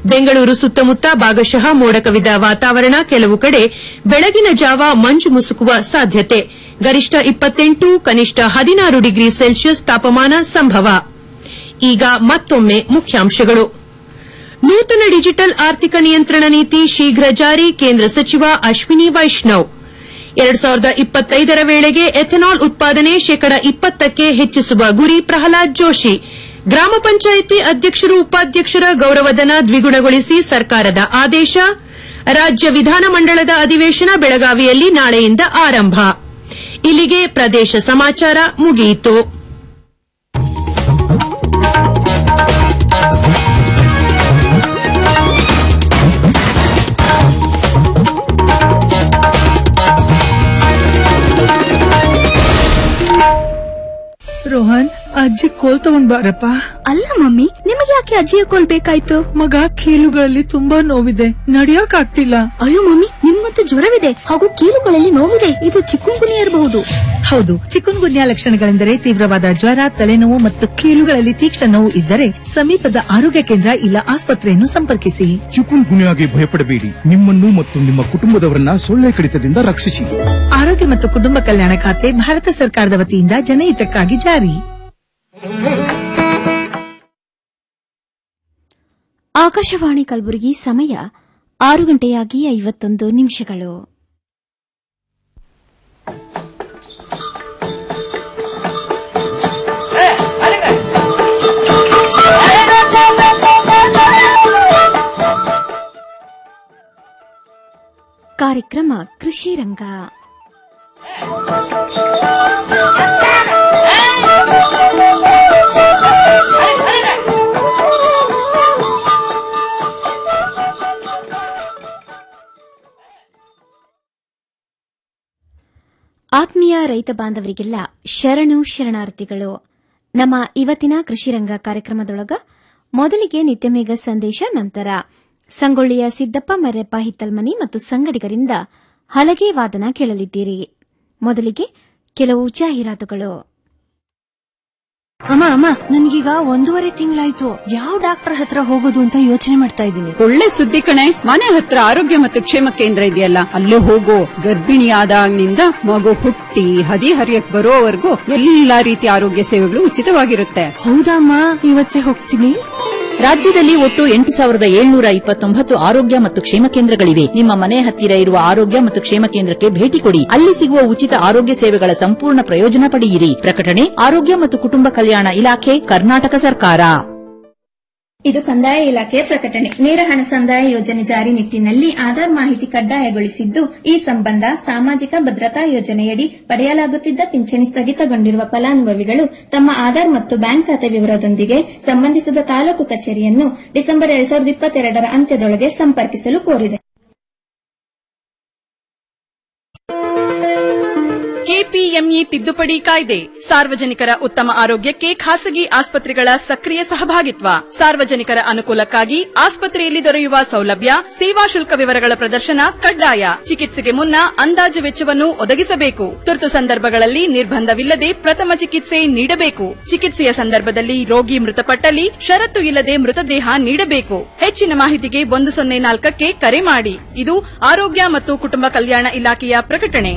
ಬೆಂಗಳೂರು ಸುತ್ತಮುತ್ತ ಭಾಗಶಃ ಮೋಡ ಕವಿದ ವಾತಾವರಣ ಕೆಲವು ಕಡೆ ಬೆಳಗಿನ ಜಾವ ಮಂಜು ಮುಸುಕುವ ಸಾಧ್ಯತೆ ಗರಿಷ್ಠ ಇಪ್ಪತ್ತೆಂಟು ಕನಿಷ್ಠ ಹದಿನಾರು ಡಿಗ್ರಿ ಸೆಲ್ಸಿಯಸ್ ತಾಪಮಾನ ಸಂಭವ ಈಗ ಮತ್ತೊಮ್ಮೆ ಮುಖ್ಯಾಂಶಗಳು ನೂತನ ಡಿಜಿಟಲ್ ಆರ್ಥಿಕ ನಿಯಂತ್ರಣ ನೀತಿ ಶೀಘ್ರ ಜಾರಿ ಕೇಂದ್ರ ಸಚಿವ ಅಶ್ವಿನಿ ವೈಷ್ಣವ್ ಎರಡು ಸಾವಿರದ ಇಪ್ಪತ್ತೈದರ ವೇಳೆಗೆ ಎಥೆನಾಲ್ ಉತ್ಪಾದನೆ ಶೇಕಡ ಇಪ್ಪತ್ತಕ್ಕೆ ಹೆಚ್ಚಿಸುವ ಗುರಿ ಪ್ರಹ್ಲಾದ್ ಜೋಶಿ ಗ್ರಾಮ ಪಂಚಾಯಿತಿ ಅಧ್ಯಕ್ಷರು ಉಪಾಧ್ಯಕ್ಷರ ಗೌರವಧನ ದ್ವಿಗುಣಗೊಳಿಸಿ ಸರ್ಕಾರದ ಆದೇಶ ರಾಜ್ಯ ವಿಧಾನಮಂಡಲದ ಅಧಿವೇಶನ ಬೆಳಗಾವಿಯಲ್ಲಿ ನಾಳೆಯಿಂದ ಆರಂಭ ಇಲ್ಲಿಗೆ ಪ್ರದೇಶ ಸಮಾಚಾರ ಮುಗಿಯಿತು ರೋಹನ್ ಅಜ್ಜಿ ಕೋಲ್ ತಗೊಂಡ್ ಬಾರಪ್ಪ ಅಲ್ಲ ಮಮ್ಮಿ ನಿಮಗೆ ಯಾಕೆ ಅಜ್ಜಿಯ ಕೋಲ್ ಬೇಕಾಯ್ತು ಮಗ ಕೀಲುಗಳಲ್ಲಿ ತುಂಬಾ ನೋವಿದೆ ನಡಿಯಕ್ ಆಗ್ತಿಲ್ಲ ಅಯ್ಯೋ ಮಮ್ಮಿ ನಿಮ್ಮಂತೂ ಜ್ವರವಿದೆ ಹಾಗೂ ಕೀಲುಗಳಲ್ಲಿ ನೋವಿದೆ ಇದು ಚಿಕ್ಕುಂಗುನಿ ಇರಬಹುದು ಹೌದು ಚಿಕನ್ ಗುನ್ಯಾ ಲಕ್ಷಣಗಳೆಂದರೆ ತೀವ್ರವಾದ ಜ್ವರ ತಲೆನೋವು ಮತ್ತು ಕೀಲುಗಳಲ್ಲಿ ತೀಕ್ಷ್ಣ ನೋವು ಇದ್ದರೆ ಸಮೀಪದ ಆರೋಗ್ಯ ಕೇಂದ್ರ ಇಲ್ಲ ಆಸ್ಪತ್ರೆಯನ್ನು ಸಂಪರ್ಕಿಸಿ ಚಿಕುನ್ ಗುನ್ಯಾಗೆ ಭಯಪಡಬೇಡಿ ನಿಮ್ಮನ್ನು ಮತ್ತು ನಿಮ್ಮ ಕುಟುಂಬದವರನ್ನ ಸೊಳ್ಳೆ ಕಡಿತದಿಂದ ರಕ್ಷಿಸಿ ಆರೋಗ್ಯ ಮತ್ತು ಕುಟುಂಬ ಕಲ್ಯಾಣ ಖಾತೆ ಭಾರತ ಸರ್ಕಾರದ ವತಿಯಿಂದ ಜನಹಿತಕ್ಕಾಗಿ ಜಾರಿ ಆಕಾಶವಾಣಿ ಕಲಬುರಗಿ ಸಮಯ ಆರು ಗಂಟೆಯಾಗಿ ಐವತ್ತೊಂದು ನಿಮಿಷಗಳು ಕಾರ್ಯಕ್ರಮ ಕೃಷಿ ರಂಗ ಆತ್ಮೀಯ ರೈತ ಬಾಂಧವರಿಗೆಲ್ಲ ಶರಣು ಶರಣಾರ್ಥಿಗಳು ನಮ್ಮ ಇವತ್ತಿನ ಕೃಷಿರಂಗ ಕಾರ್ಯಕ್ರಮದೊಳಗ ಮೊದಲಿಗೆ ನಿತ್ಯಮೇಘ ಸಂದೇಶ ನಂತರ ಸಂಗೊಳ್ಳಿಯ ಸಿದ್ದಪ್ಪ ಮರ್ಯಪ್ಪ ಹಿತ್ತಲ್ಮನಿ ಮತ್ತು ಸಂಗಡಿಗರಿಂದ ಹಲಗೆ ವಾದನ ಕೇಳಲಿದ್ದೀರಿ ಮೊದಲಿಗೆ ಕೆಲವು ಜಾಹೀರಾತುಗಳು ಅಮ್ಮ ಅಮ್ಮ ನನ್ಗೀಗ ಒಂದೂವರೆ ತಿಂಗಳಾಯ್ತು ಯಾವ ಡಾಕ್ಟರ್ ಹತ್ರ ಹೋಗೋದು ಅಂತ ಯೋಚನೆ ಮಾಡ್ತಾ ಇದ್ದೀನಿ ಒಳ್ಳೆ ಸುದ್ದಿ ಕಣೆ ಮನೆ ಹತ್ರ ಆರೋಗ್ಯ ಮತ್ತು ಕ್ಷೇಮ ಕೇಂದ್ರ ಇದೆಯಲ್ಲ ಅಲ್ಲೇ ಹೋಗು ಗರ್ಭಿಣಿಯಾದಾಗಿನಿಂದ ಮಗು ಹುಟ್ಟಿ ಹದಿ ಹರಿಯಕ್ ಬರೋವರೆಗೂ ಎಲ್ಲಾ ರೀತಿಯ ಆರೋಗ್ಯ ಸೇವೆಗಳು ಉಚಿತವಾಗಿರುತ್ತೆ ಹೌದಮ್ಮ ಇವತ್ತೇ ಹೋಗ್ತೀನಿ ರಾಜ್ಯದಲ್ಲಿ ಒಟ್ಟು ಎಂಟು ಸಾವಿರದ ಏಳ್ನೂರ ಇಪ್ಪತ್ತೊಂಬತ್ತು ಆರೋಗ್ಯ ಮತ್ತು ಕ್ಷೇಮ ಕೇಂದ್ರಗಳಿವೆ ನಿಮ್ಮ ಮನೆ ಹತ್ತಿರ ಇರುವ ಆರೋಗ್ಯ ಮತ್ತು ಕ್ಷೇಮ ಕೇಂದ್ರಕ್ಕೆ ಭೇಟಿ ಕೊಡಿ ಅಲ್ಲಿ ಸಿಗುವ ಉಚಿತ ಆರೋಗ್ಯ ಸೇವೆಗಳ ಸಂಪೂರ್ಣ ಪ್ರಯೋಜನ ಪಡೆಯಿರಿ ಪ್ರಕಟಣೆ ಆರೋಗ್ಯ ಮತ್ತು ಕುಟುಂಬ ಕಲ್ಯಾಣ ಇಲಾಖೆ ಕರ್ನಾಟಕ ಸರ್ಕಾರ ಇದು ಕಂದಾಯ ಇಲಾಖೆಯ ಪ್ರಕಟಣೆ ನೇರ ಹಣ ಸಂದಾಯ ಯೋಜನೆ ಜಾರಿ ನಿಟ್ಟಿನಲ್ಲಿ ಆಧಾರ್ ಮಾಹಿತಿ ಕಡ್ಡಾಯಗೊಳಿಸಿದ್ದು ಈ ಸಂಬಂಧ ಸಾಮಾಜಿಕ ಭದ್ರತಾ ಯೋಜನೆಯಡಿ ಪಡೆಯಲಾಗುತ್ತಿದ್ದ ಪಿಂಚಣಿ ಸ್ಥಗಿತಗೊಂಡಿರುವ ಫಲಾನುಭವಿಗಳು ತಮ್ಮ ಆಧಾರ್ ಮತ್ತು ಬ್ಯಾಂಕ್ ಖಾತೆ ವಿವರದೊಂದಿಗೆ ಸಂಬಂಧಿಸಿದ ತಾಲೂಕು ಕಚೇರಿಯನ್ನು ಡಿಸೆಂಬರ್ ಎರಡ್ ಸಾವಿರದ ಇಪ್ಪತ್ತೆರಡರ ಅಂತ್ಯದೊಳಗೆ ಸಂಪರ್ಕಿಸಲು ಕೋರಿದೆ ಕೆಪಿಎಂಇ ತಿದ್ದುಪಡಿ ಕಾಯ್ದೆ ಸಾರ್ವಜನಿಕರ ಉತ್ತಮ ಆರೋಗ್ಯಕ್ಕೆ ಖಾಸಗಿ ಆಸ್ಪತ್ರೆಗಳ ಸಕ್ರಿಯ ಸಹಭಾಗಿತ್ವ ಸಾರ್ವಜನಿಕರ ಅನುಕೂಲಕ್ಕಾಗಿ ಆಸ್ಪತ್ರೆಯಲ್ಲಿ ದೊರೆಯುವ ಸೌಲಭ್ಯ ಸೇವಾ ಶುಲ್ಕ ವಿವರಗಳ ಪ್ರದರ್ಶನ ಕಡ್ಡಾಯ ಚಿಕಿತ್ಸೆಗೆ ಮುನ್ನ ಅಂದಾಜು ವೆಚ್ಚವನ್ನು ಒದಗಿಸಬೇಕು ತುರ್ತು ಸಂದರ್ಭಗಳಲ್ಲಿ ನಿರ್ಬಂಧವಿಲ್ಲದೆ ಪ್ರಥಮ ಚಿಕಿತ್ಸೆ ನೀಡಬೇಕು ಚಿಕಿತ್ಸೆಯ ಸಂದರ್ಭದಲ್ಲಿ ರೋಗಿ ಮೃತಪಟ್ಟಲ್ಲಿ ಷರತ್ತು ಇಲ್ಲದೆ ಮೃತದೇಹ ನೀಡಬೇಕು ಹೆಚ್ಚಿನ ಮಾಹಿತಿಗೆ ಒಂದು ಸೊನ್ನೆ ನಾಲ್ಕಕ್ಕೆ ಕರೆ ಮಾಡಿ ಇದು ಆರೋಗ್ಯ ಮತ್ತು ಕುಟುಂಬ ಕಲ್ಯಾಣ ಇಲಾಖೆಯ ಪ್ರಕಟಣೆ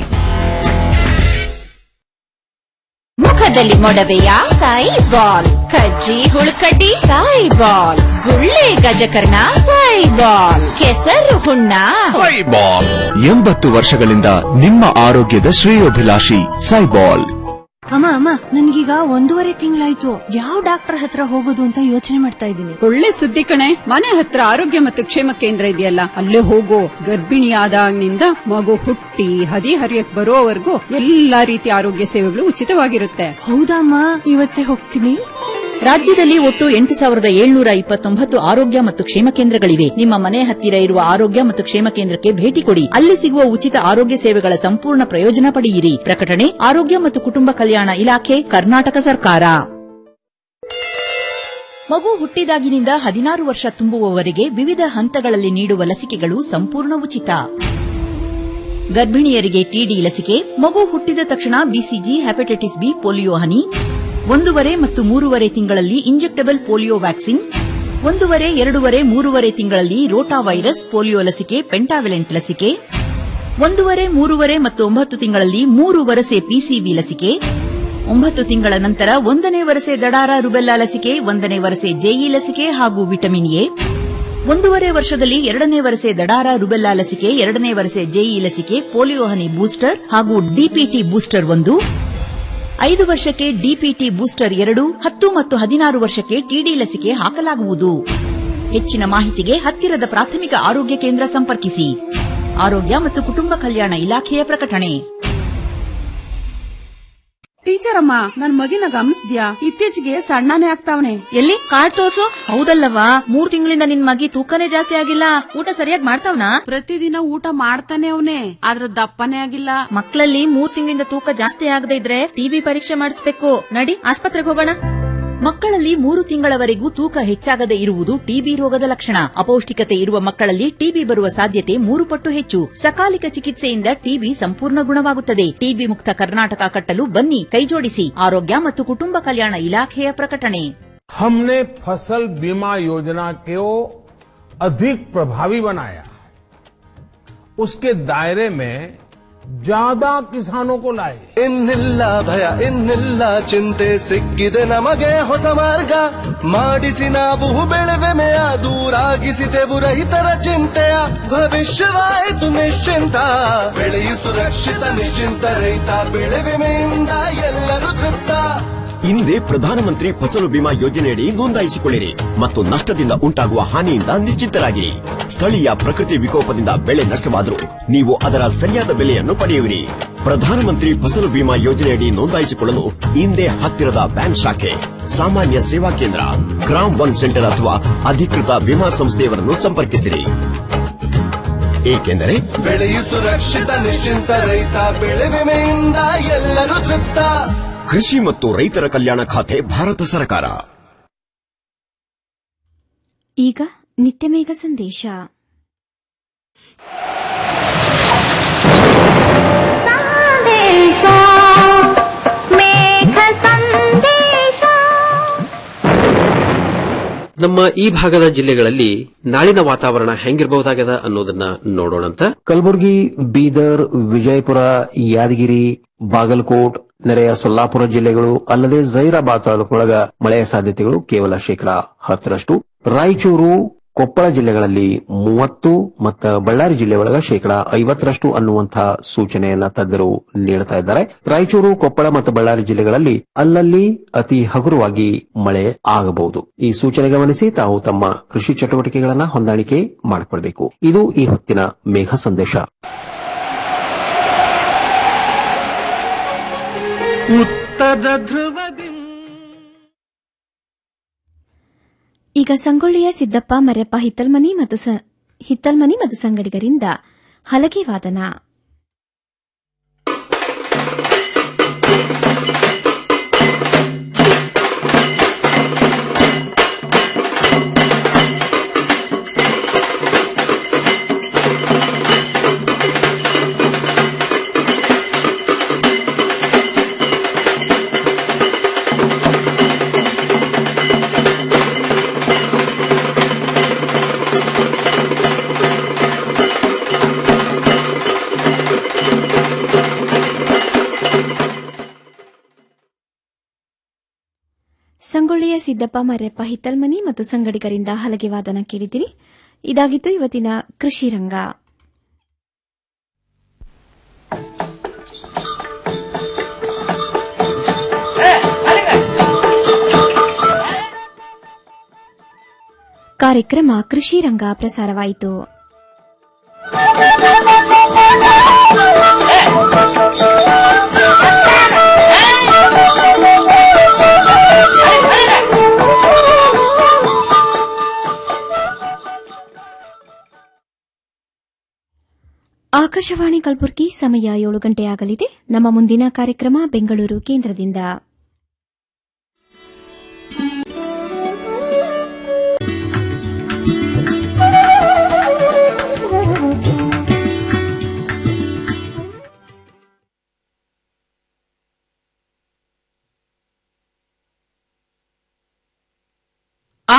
ಮುಖದಲ್ಲಿ ಮೊಡವೆಯ ಸಾಯಿ ಬಾಲ್ ಕಜ್ಜಿ ಹುಳುಕಡ್ಡಿ ಸಾಯಿ ಬಾಲ್ ಗುಳ್ಳೆ ಗಜಕರ್ಣ ಸಾಯಿ ಬಾಲ್ ಕೆಸರು ಹುಣ್ಣ ಸೈಬಾಲ್ ಎಂಬತ್ತು ವರ್ಷಗಳಿಂದ ನಿಮ್ಮ ಆರೋಗ್ಯದ ಶ್ರೇಯೋಭಿಲಾಷಿ ಸೈಬಾಲ್ ಅಮ್ಮ ಅಮ್ಮ ನನ್ಗೀಗ ಒಂದೂವರೆ ತಿಂಗಳಾಯ್ತು ಯಾವ ಡಾಕ್ಟರ್ ಹತ್ರ ಹೋಗೋದು ಅಂತ ಯೋಚನೆ ಮಾಡ್ತಾ ಇದ್ದೀನಿ ಒಳ್ಳೆ ಸುದ್ದಿ ಕಣೆ ಮನೆ ಹತ್ರ ಆರೋಗ್ಯ ಮತ್ತು ಕ್ಷೇಮ ಕೇಂದ್ರ ಇದೆಯಲ್ಲ ಅಲ್ಲೇ ಹೋಗು ಗರ್ಭಿಣಿಯಾದಾಗಿನಿಂದ ಮಗು ಹುಟ್ಟಿ ಹದಿ ಹರಿಯಕ್ ಬರೋವರೆಗೂ ಎಲ್ಲಾ ರೀತಿಯ ಆರೋಗ್ಯ ಸೇವೆಗಳು ಉಚಿತವಾಗಿರುತ್ತೆ ಹೌದಮ್ಮ ಇವತ್ತೇ ಹೋಗ್ತೀನಿ ರಾಜ್ಯದಲ್ಲಿ ಒಟ್ಟು ಎಂಟು ಸಾವಿರದ ಏಳ್ನೂರ ಇಪ್ಪತ್ತೊಂಬತ್ತು ಆರೋಗ್ಯ ಮತ್ತು ಕ್ಷೇಮ ಕೇಂದ್ರಗಳಿವೆ ನಿಮ್ಮ ಮನೆ ಹತ್ತಿರ ಇರುವ ಆರೋಗ್ಯ ಮತ್ತು ಕ್ಷೇಮ ಕೇಂದ್ರಕ್ಕೆ ಭೇಟಿ ಕೊಡಿ ಅಲ್ಲಿ ಸಿಗುವ ಉಚಿತ ಆರೋಗ್ಯ ಸೇವೆಗಳ ಸಂಪೂರ್ಣ ಪ್ರಯೋಜನ ಪಡೆಯಿರಿ ಪ್ರಕಟಣೆ ಆರೋಗ್ಯ ಮತ್ತು ಕುಟುಂಬ ಕಲ್ಯಾಣ ಇಲಾಖೆ ಕರ್ನಾಟಕ ಸರ್ಕಾರ ಮಗು ಹುಟ್ಟಿದಾಗಿನಿಂದ ಹದಿನಾರು ವರ್ಷ ತುಂಬುವವರೆಗೆ ವಿವಿಧ ಹಂತಗಳಲ್ಲಿ ನೀಡುವ ಲಸಿಕೆಗಳು ಸಂಪೂರ್ಣ ಉಚಿತ ಗರ್ಭಿಣಿಯರಿಗೆ ಟಿಡಿ ಲಸಿಕೆ ಮಗು ಹುಟ್ಟಿದ ತಕ್ಷಣ ಬಿಸಿಜಿ ಹೆಪಟೈಟಿಸ್ ಬಿ ಪೋಲಿಯೋ ಹನಿ ಒಂದೂವರೆ ಮತ್ತು ಮೂರುವರೆ ತಿಂಗಳಲ್ಲಿ ಇಂಜೆಕ್ಟಬಲ್ ಪೋಲಿಯೋ ವ್ಯಾಕ್ಸಿನ್ ಒಂದೂವರೆ ಎರಡೂವರೆ ಮೂರುವರೆ ತಿಂಗಳಲ್ಲಿ ರೋಟಾ ವೈರಸ್ ಪೋಲಿಯೋ ಲಸಿಕೆ ಪೆಂಟಾವಿಲೆಂಟ್ ಲಸಿಕೆ ಒಂದೂವರೆ ಮೂರುವರೆ ಮತ್ತು ಒಂಬತ್ತು ತಿಂಗಳಲ್ಲಿ ಮೂರು ವರಸೆ ಪಿಸಿವಿ ಲಸಿಕೆ ಒಂಬತ್ತು ತಿಂಗಳ ನಂತರ ಒಂದನೇ ವರಸೆ ದಡಾರ ರುಬೆಲ್ಲಾ ಲಸಿಕೆ ಒಂದನೇ ವರಸೆ ಜೆಇ ಲಸಿಕೆ ಹಾಗೂ ವಿಟಮಿನ್ ಎ ಒಂದೂವರೆ ವರ್ಷದಲ್ಲಿ ಎರಡನೇ ವರಸೆ ದಡಾರ ರುಬೆಲ್ಲಾ ಲಸಿಕೆ ಎರಡನೇ ವರಸೆ ಜೆಇ ಲಸಿಕೆ ಪೋಲಿಯೋ ಹನಿ ಬೂಸ್ಟರ್ ಹಾಗೂ ಡಿಪಿಟಿ ಬೂಸ್ಟರ್ ಒಂದು ಐದು ವರ್ಷಕ್ಕೆ ಡಿಪಿಟಿ ಬೂಸ್ಟರ್ ಎರಡು ಹತ್ತು ಮತ್ತು ಹದಿನಾರು ವರ್ಷಕ್ಕೆ ಟಿಡಿ ಲಸಿಕೆ ಹಾಕಲಾಗುವುದು ಹೆಚ್ಚಿನ ಮಾಹಿತಿಗೆ ಹತ್ತಿರದ ಪ್ರಾಥಮಿಕ ಆರೋಗ್ಯ ಕೇಂದ್ರ ಸಂಪರ್ಕಿಸಿ ಆರೋಗ್ಯ ಮತ್ತು ಕುಟುಂಬ ಕಲ್ಯಾಣ ಇಲಾಖೆಯ ಪ್ರಕಟಣೆ ಟೀಚರ್ ಅಮ್ಮ ನನ್ ಮಗಿನ ಗಮನಿಸ್ದ್ಯಾ ಇತ್ತೀಚೆಗೆ ಸಣ್ಣನೇ ಆಗ್ತಾವನೆ ಎಲ್ಲಿ ಕಾರ್ಡ್ ತೋರ್ಸು ಹೌದಲ್ಲವಾ ಮೂರ್ ತಿಂಗಳಿಂದ ನಿನ್ ಮಗಿ ತೂಕನೇ ಜಾಸ್ತಿ ಆಗಿಲ್ಲ ಊಟ ಸರಿಯಾಗಿ ಮಾಡ್ತಾವ್ನಾ ಪ್ರತಿದಿನ ಊಟ ಮಾಡ್ತಾನೆ ಅವನೇ ಆದ್ರ ದಪ್ಪನೇ ಆಗಿಲ್ಲ ಮಕ್ಕಳಲ್ಲಿ ಮೂರ್ ತಿಂಗಳಿಂದ ತೂಕ ಜಾಸ್ತಿ ಆಗದೆ ಇದ್ರೆ ಟಿಬಿ ಪರೀಕ್ಷೆ ಮಾಡಿಸ್ಬೇಕು ನಡಿ ಆಸ್ಪತ್ರೆಗೆ ಹೋಗೋಣ ಮಕ್ಕಳಲ್ಲಿ ಮೂರು ತಿಂಗಳವರೆಗೂ ತೂಕ ಹೆಚ್ಚಾಗದೆ ಇರುವುದು ಟಿಬಿ ರೋಗದ ಲಕ್ಷಣ ಅಪೌಷ್ಟಿಕತೆ ಇರುವ ಮಕ್ಕಳಲ್ಲಿ ಟಿಬಿ ಬರುವ ಸಾಧ್ಯತೆ ಮೂರು ಪಟ್ಟು ಹೆಚ್ಚು ಸಕಾಲಿಕ ಚಿಕಿತ್ಸೆಯಿಂದ ಟಿಬಿ ಸಂಪೂರ್ಣ ಗುಣವಾಗುತ್ತದೆ ಟಿಬಿ ಮುಕ್ತ ಕರ್ನಾಟಕ ಕಟ್ಟಲು ಬನ್ನಿ ಕೈಜೋಡಿಸಿ ಆರೋಗ್ಯ ಮತ್ತು ಕುಟುಂಬ ಕಲ್ಯಾಣ ಇಲಾಖೆಯ ಪ್ರಕಟಣೆ हमने फसल बीमा योजना को अधिक प्रभावी बनाया उसके दायरे में ज्यादा किसानों को लाए ಇನ್ನಿಲ್ಲ ಭಯ ಇನ್ನಿಲ್ಲ ಚಿಂತೆ ಸಿಕ್ಕಿದೆ ನಮಗೆ ಹೊಸ ಮಾರ್ಗ ಮಾಡಿಸಿ ನಾವು ಬೆಳೆವೆಮೆಯ ದೂರಾಗಿಸಿದೆವು ರೈತರ ಚಿಂತೆಯ ಭವಿಷ್ಯವಾಯಿತು ನಿಶ್ಚಿಂತ ಬೆಳೆಯು ಸುರಕ್ಷಿತ ನಿಶ್ಚಿಂತ ರೈತ ಬೆಳೆ ವಿಮೆಯಿಂದ ಎಲ್ಲರೂ ತೃಪ್ತ ಹಿಂದೆ ಪ್ರಧಾನಮಂತ್ರಿ ಫಸಲು ಬಿಮಾ ಯೋಜನೆಯಡಿ ನೋಂದಾಯಿಸಿಕೊಳ್ಳಿರಿ ಮತ್ತು ನಷ್ಟದಿಂದ ಉಂಟಾಗುವ ಹಾನಿಯಿಂದ ನಿಶ್ಚಿಂತರಾಗಿರಿ ಸ್ಥಳೀಯ ಪ್ರಕೃತಿ ವಿಕೋಪದಿಂದ ಬೆಳೆ ನಷ್ಟವಾದರೂ ನೀವು ಅದರ ಸರಿಯಾದ ಬೆಲೆಯನ್ನು ಪಡೆಯುವಿರಿ ಪ್ರಧಾನಮಂತ್ರಿ ಫಸಲು ಬಿಮಾ ಯೋಜನೆಯಡಿ ನೋಂದಾಯಿಸಿಕೊಳ್ಳಲು ಹಿಂದೆ ಹತ್ತಿರದ ಬ್ಯಾಂಕ್ ಶಾಖೆ ಸಾಮಾನ್ಯ ಸೇವಾ ಕೇಂದ್ರ ಗ್ರಾಮ್ ಒನ್ ಸೆಂಟರ್ ಅಥವಾ ಅಧಿಕೃತ ವಿಮಾ ಸಂಸ್ಥೆಯವರನ್ನು ಸಂಪರ್ಕಿಸಿರಿ ಏಕೆಂದರೆ ಬೆಳೆಯು ಸುರಕ್ಷಿತ ನಿಶ್ಚಿಂತ ರೈತ ಬೆಳೆ ವಿಮೆಯಿಂದ ಎಲ್ಲರೂ ತೃಪ್ತ ಕೃಷಿ ಮತ್ತು ರೈತರ ಕಲ್ಯಾಣ ಖಾತೆ ಭಾರತ ಸರ್ಕಾರ ಈಗ ನಿತ್ಯಮೇಘ ಸಂದೇಶ ನಮ್ಮ ಈ ಭಾಗದ ಜಿಲ್ಲೆಗಳಲ್ಲಿ ನಾಳಿನ ವಾತಾವರಣ ಹೆಂಗಿರಬಹುದಾಗದ ಅನ್ನೋದನ್ನ ನೋಡೋಣಂತ ಕಲಬುರಗಿ ಬೀದರ್ ವಿಜಯಪುರ ಯಾದಗಿರಿ ಬಾಗಲಕೋಟ್ ನೆರೆಯ ಸೊಲ್ಲಾಪುರ ಜಿಲ್ಲೆಗಳು ಅಲ್ಲದೆ ಜೈರಾಬಾದ್ ತಾಲೂಕಿನೊಳಗ ಮಳೆಯ ಸಾಧ್ಯತೆಗಳು ಕೇವಲ ಶೇಕಡಾ ಹತ್ತರಷ್ಟು ರಾಯಚೂರು ಕೊಪ್ಪಳ ಜಿಲ್ಲೆಗಳಲ್ಲಿ ಮೂವತ್ತು ಮತ್ತು ಬಳ್ಳಾರಿ ಜಿಲ್ಲೆ ಒಳಗ ಶೇಕಡಾ ಐವತ್ತರಷ್ಟು ಅನ್ನುವಂತಹ ಸೂಚನೆಯನ್ನ ತಜ್ಞರು ನೀಡುತ್ತಾ ಇದ್ದಾರೆ ರಾಯಚೂರು ಕೊಪ್ಪಳ ಮತ್ತು ಬಳ್ಳಾರಿ ಜಿಲ್ಲೆಗಳಲ್ಲಿ ಅಲ್ಲಲ್ಲಿ ಅತಿ ಹಗುರವಾಗಿ ಮಳೆ ಆಗಬಹುದು ಈ ಸೂಚನೆ ಗಮನಿಸಿ ತಾವು ತಮ್ಮ ಕೃಷಿ ಚಟುವಟಿಕೆಗಳನ್ನ ಹೊಂದಾಣಿಕೆ ಮಾಡಿಕೊಳ್ಬೇಕು ಇದು ಈ ಹೊತ್ತಿನ ಮೇಘ ಸಂದೇಶ ಉತ್ತರ ಧ್ರುವದಿ ಈಗ ಸಂಗೊಳ್ಳಿಯ ಸಿದ್ದಪ್ಪ ಮರ್ಯಪ್ಪ ಹಿತ್ತಲ್ಮನಿ ಮತ್ತು ಸ- ಹಿತ್ತಲ್ಮನಿ ಮತ್ತು ಸಂಗಡಿಗರಿಂದ ಹಲಗೆ ವಾದನ ಸಂಗೊಳ್ಳಿಯ ಸಿದ್ದಪ್ಪ ಮರ್ಯಪ್ಪ ಹಿತ್ತಲ್ಮನಿ ಮತ್ತು ಸಂಗಡಿಗರಿಂದ ಹಲಗೆ ವಾದನ ಕೇಳಿದಿರಿ ಇದಾಗಿತ್ತು ಇವತ್ತಿನ ಕೃಷಿ ರಂಗ ಕಾರ್ಯಕ್ರಮ ಕೃಷಿ ರಂಗ ಪ್ರಸಾರವಾಯಿತು ಆಕಾಶವಾಣಿ ಕಲಬುರಗಿ ಸಮಯ ಏಳು ಗಂಟೆಯಾಗಲಿದೆ ನಮ್ಮ ಮುಂದಿನ ಕಾರ್ಯಕ್ರಮ ಬೆಂಗಳೂರು ಕೇಂದ್ರದಿಂದ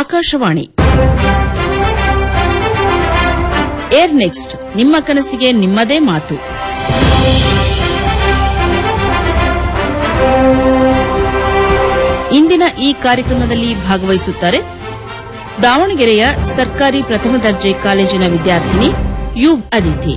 ಆಕಾಶವಾಣಿ ಏರ್ ನೆಕ್ಸ್ಟ್ ನಿಮ್ಮ ಕನಸಿಗೆ ನಿಮ್ಮದೇ ಮಾತು ಇಂದಿನ ಈ ಕಾರ್ಯಕ್ರಮದಲ್ಲಿ ಭಾಗವಹಿಸುತ್ತಾರೆ ದಾವಣಗೆರೆಯ ಸರ್ಕಾರಿ ಪ್ರಥಮ ದರ್ಜೆ ಕಾಲೇಜಿನ ವಿದ್ಯಾರ್ಥಿನಿ ಯು ಅದಿತಿ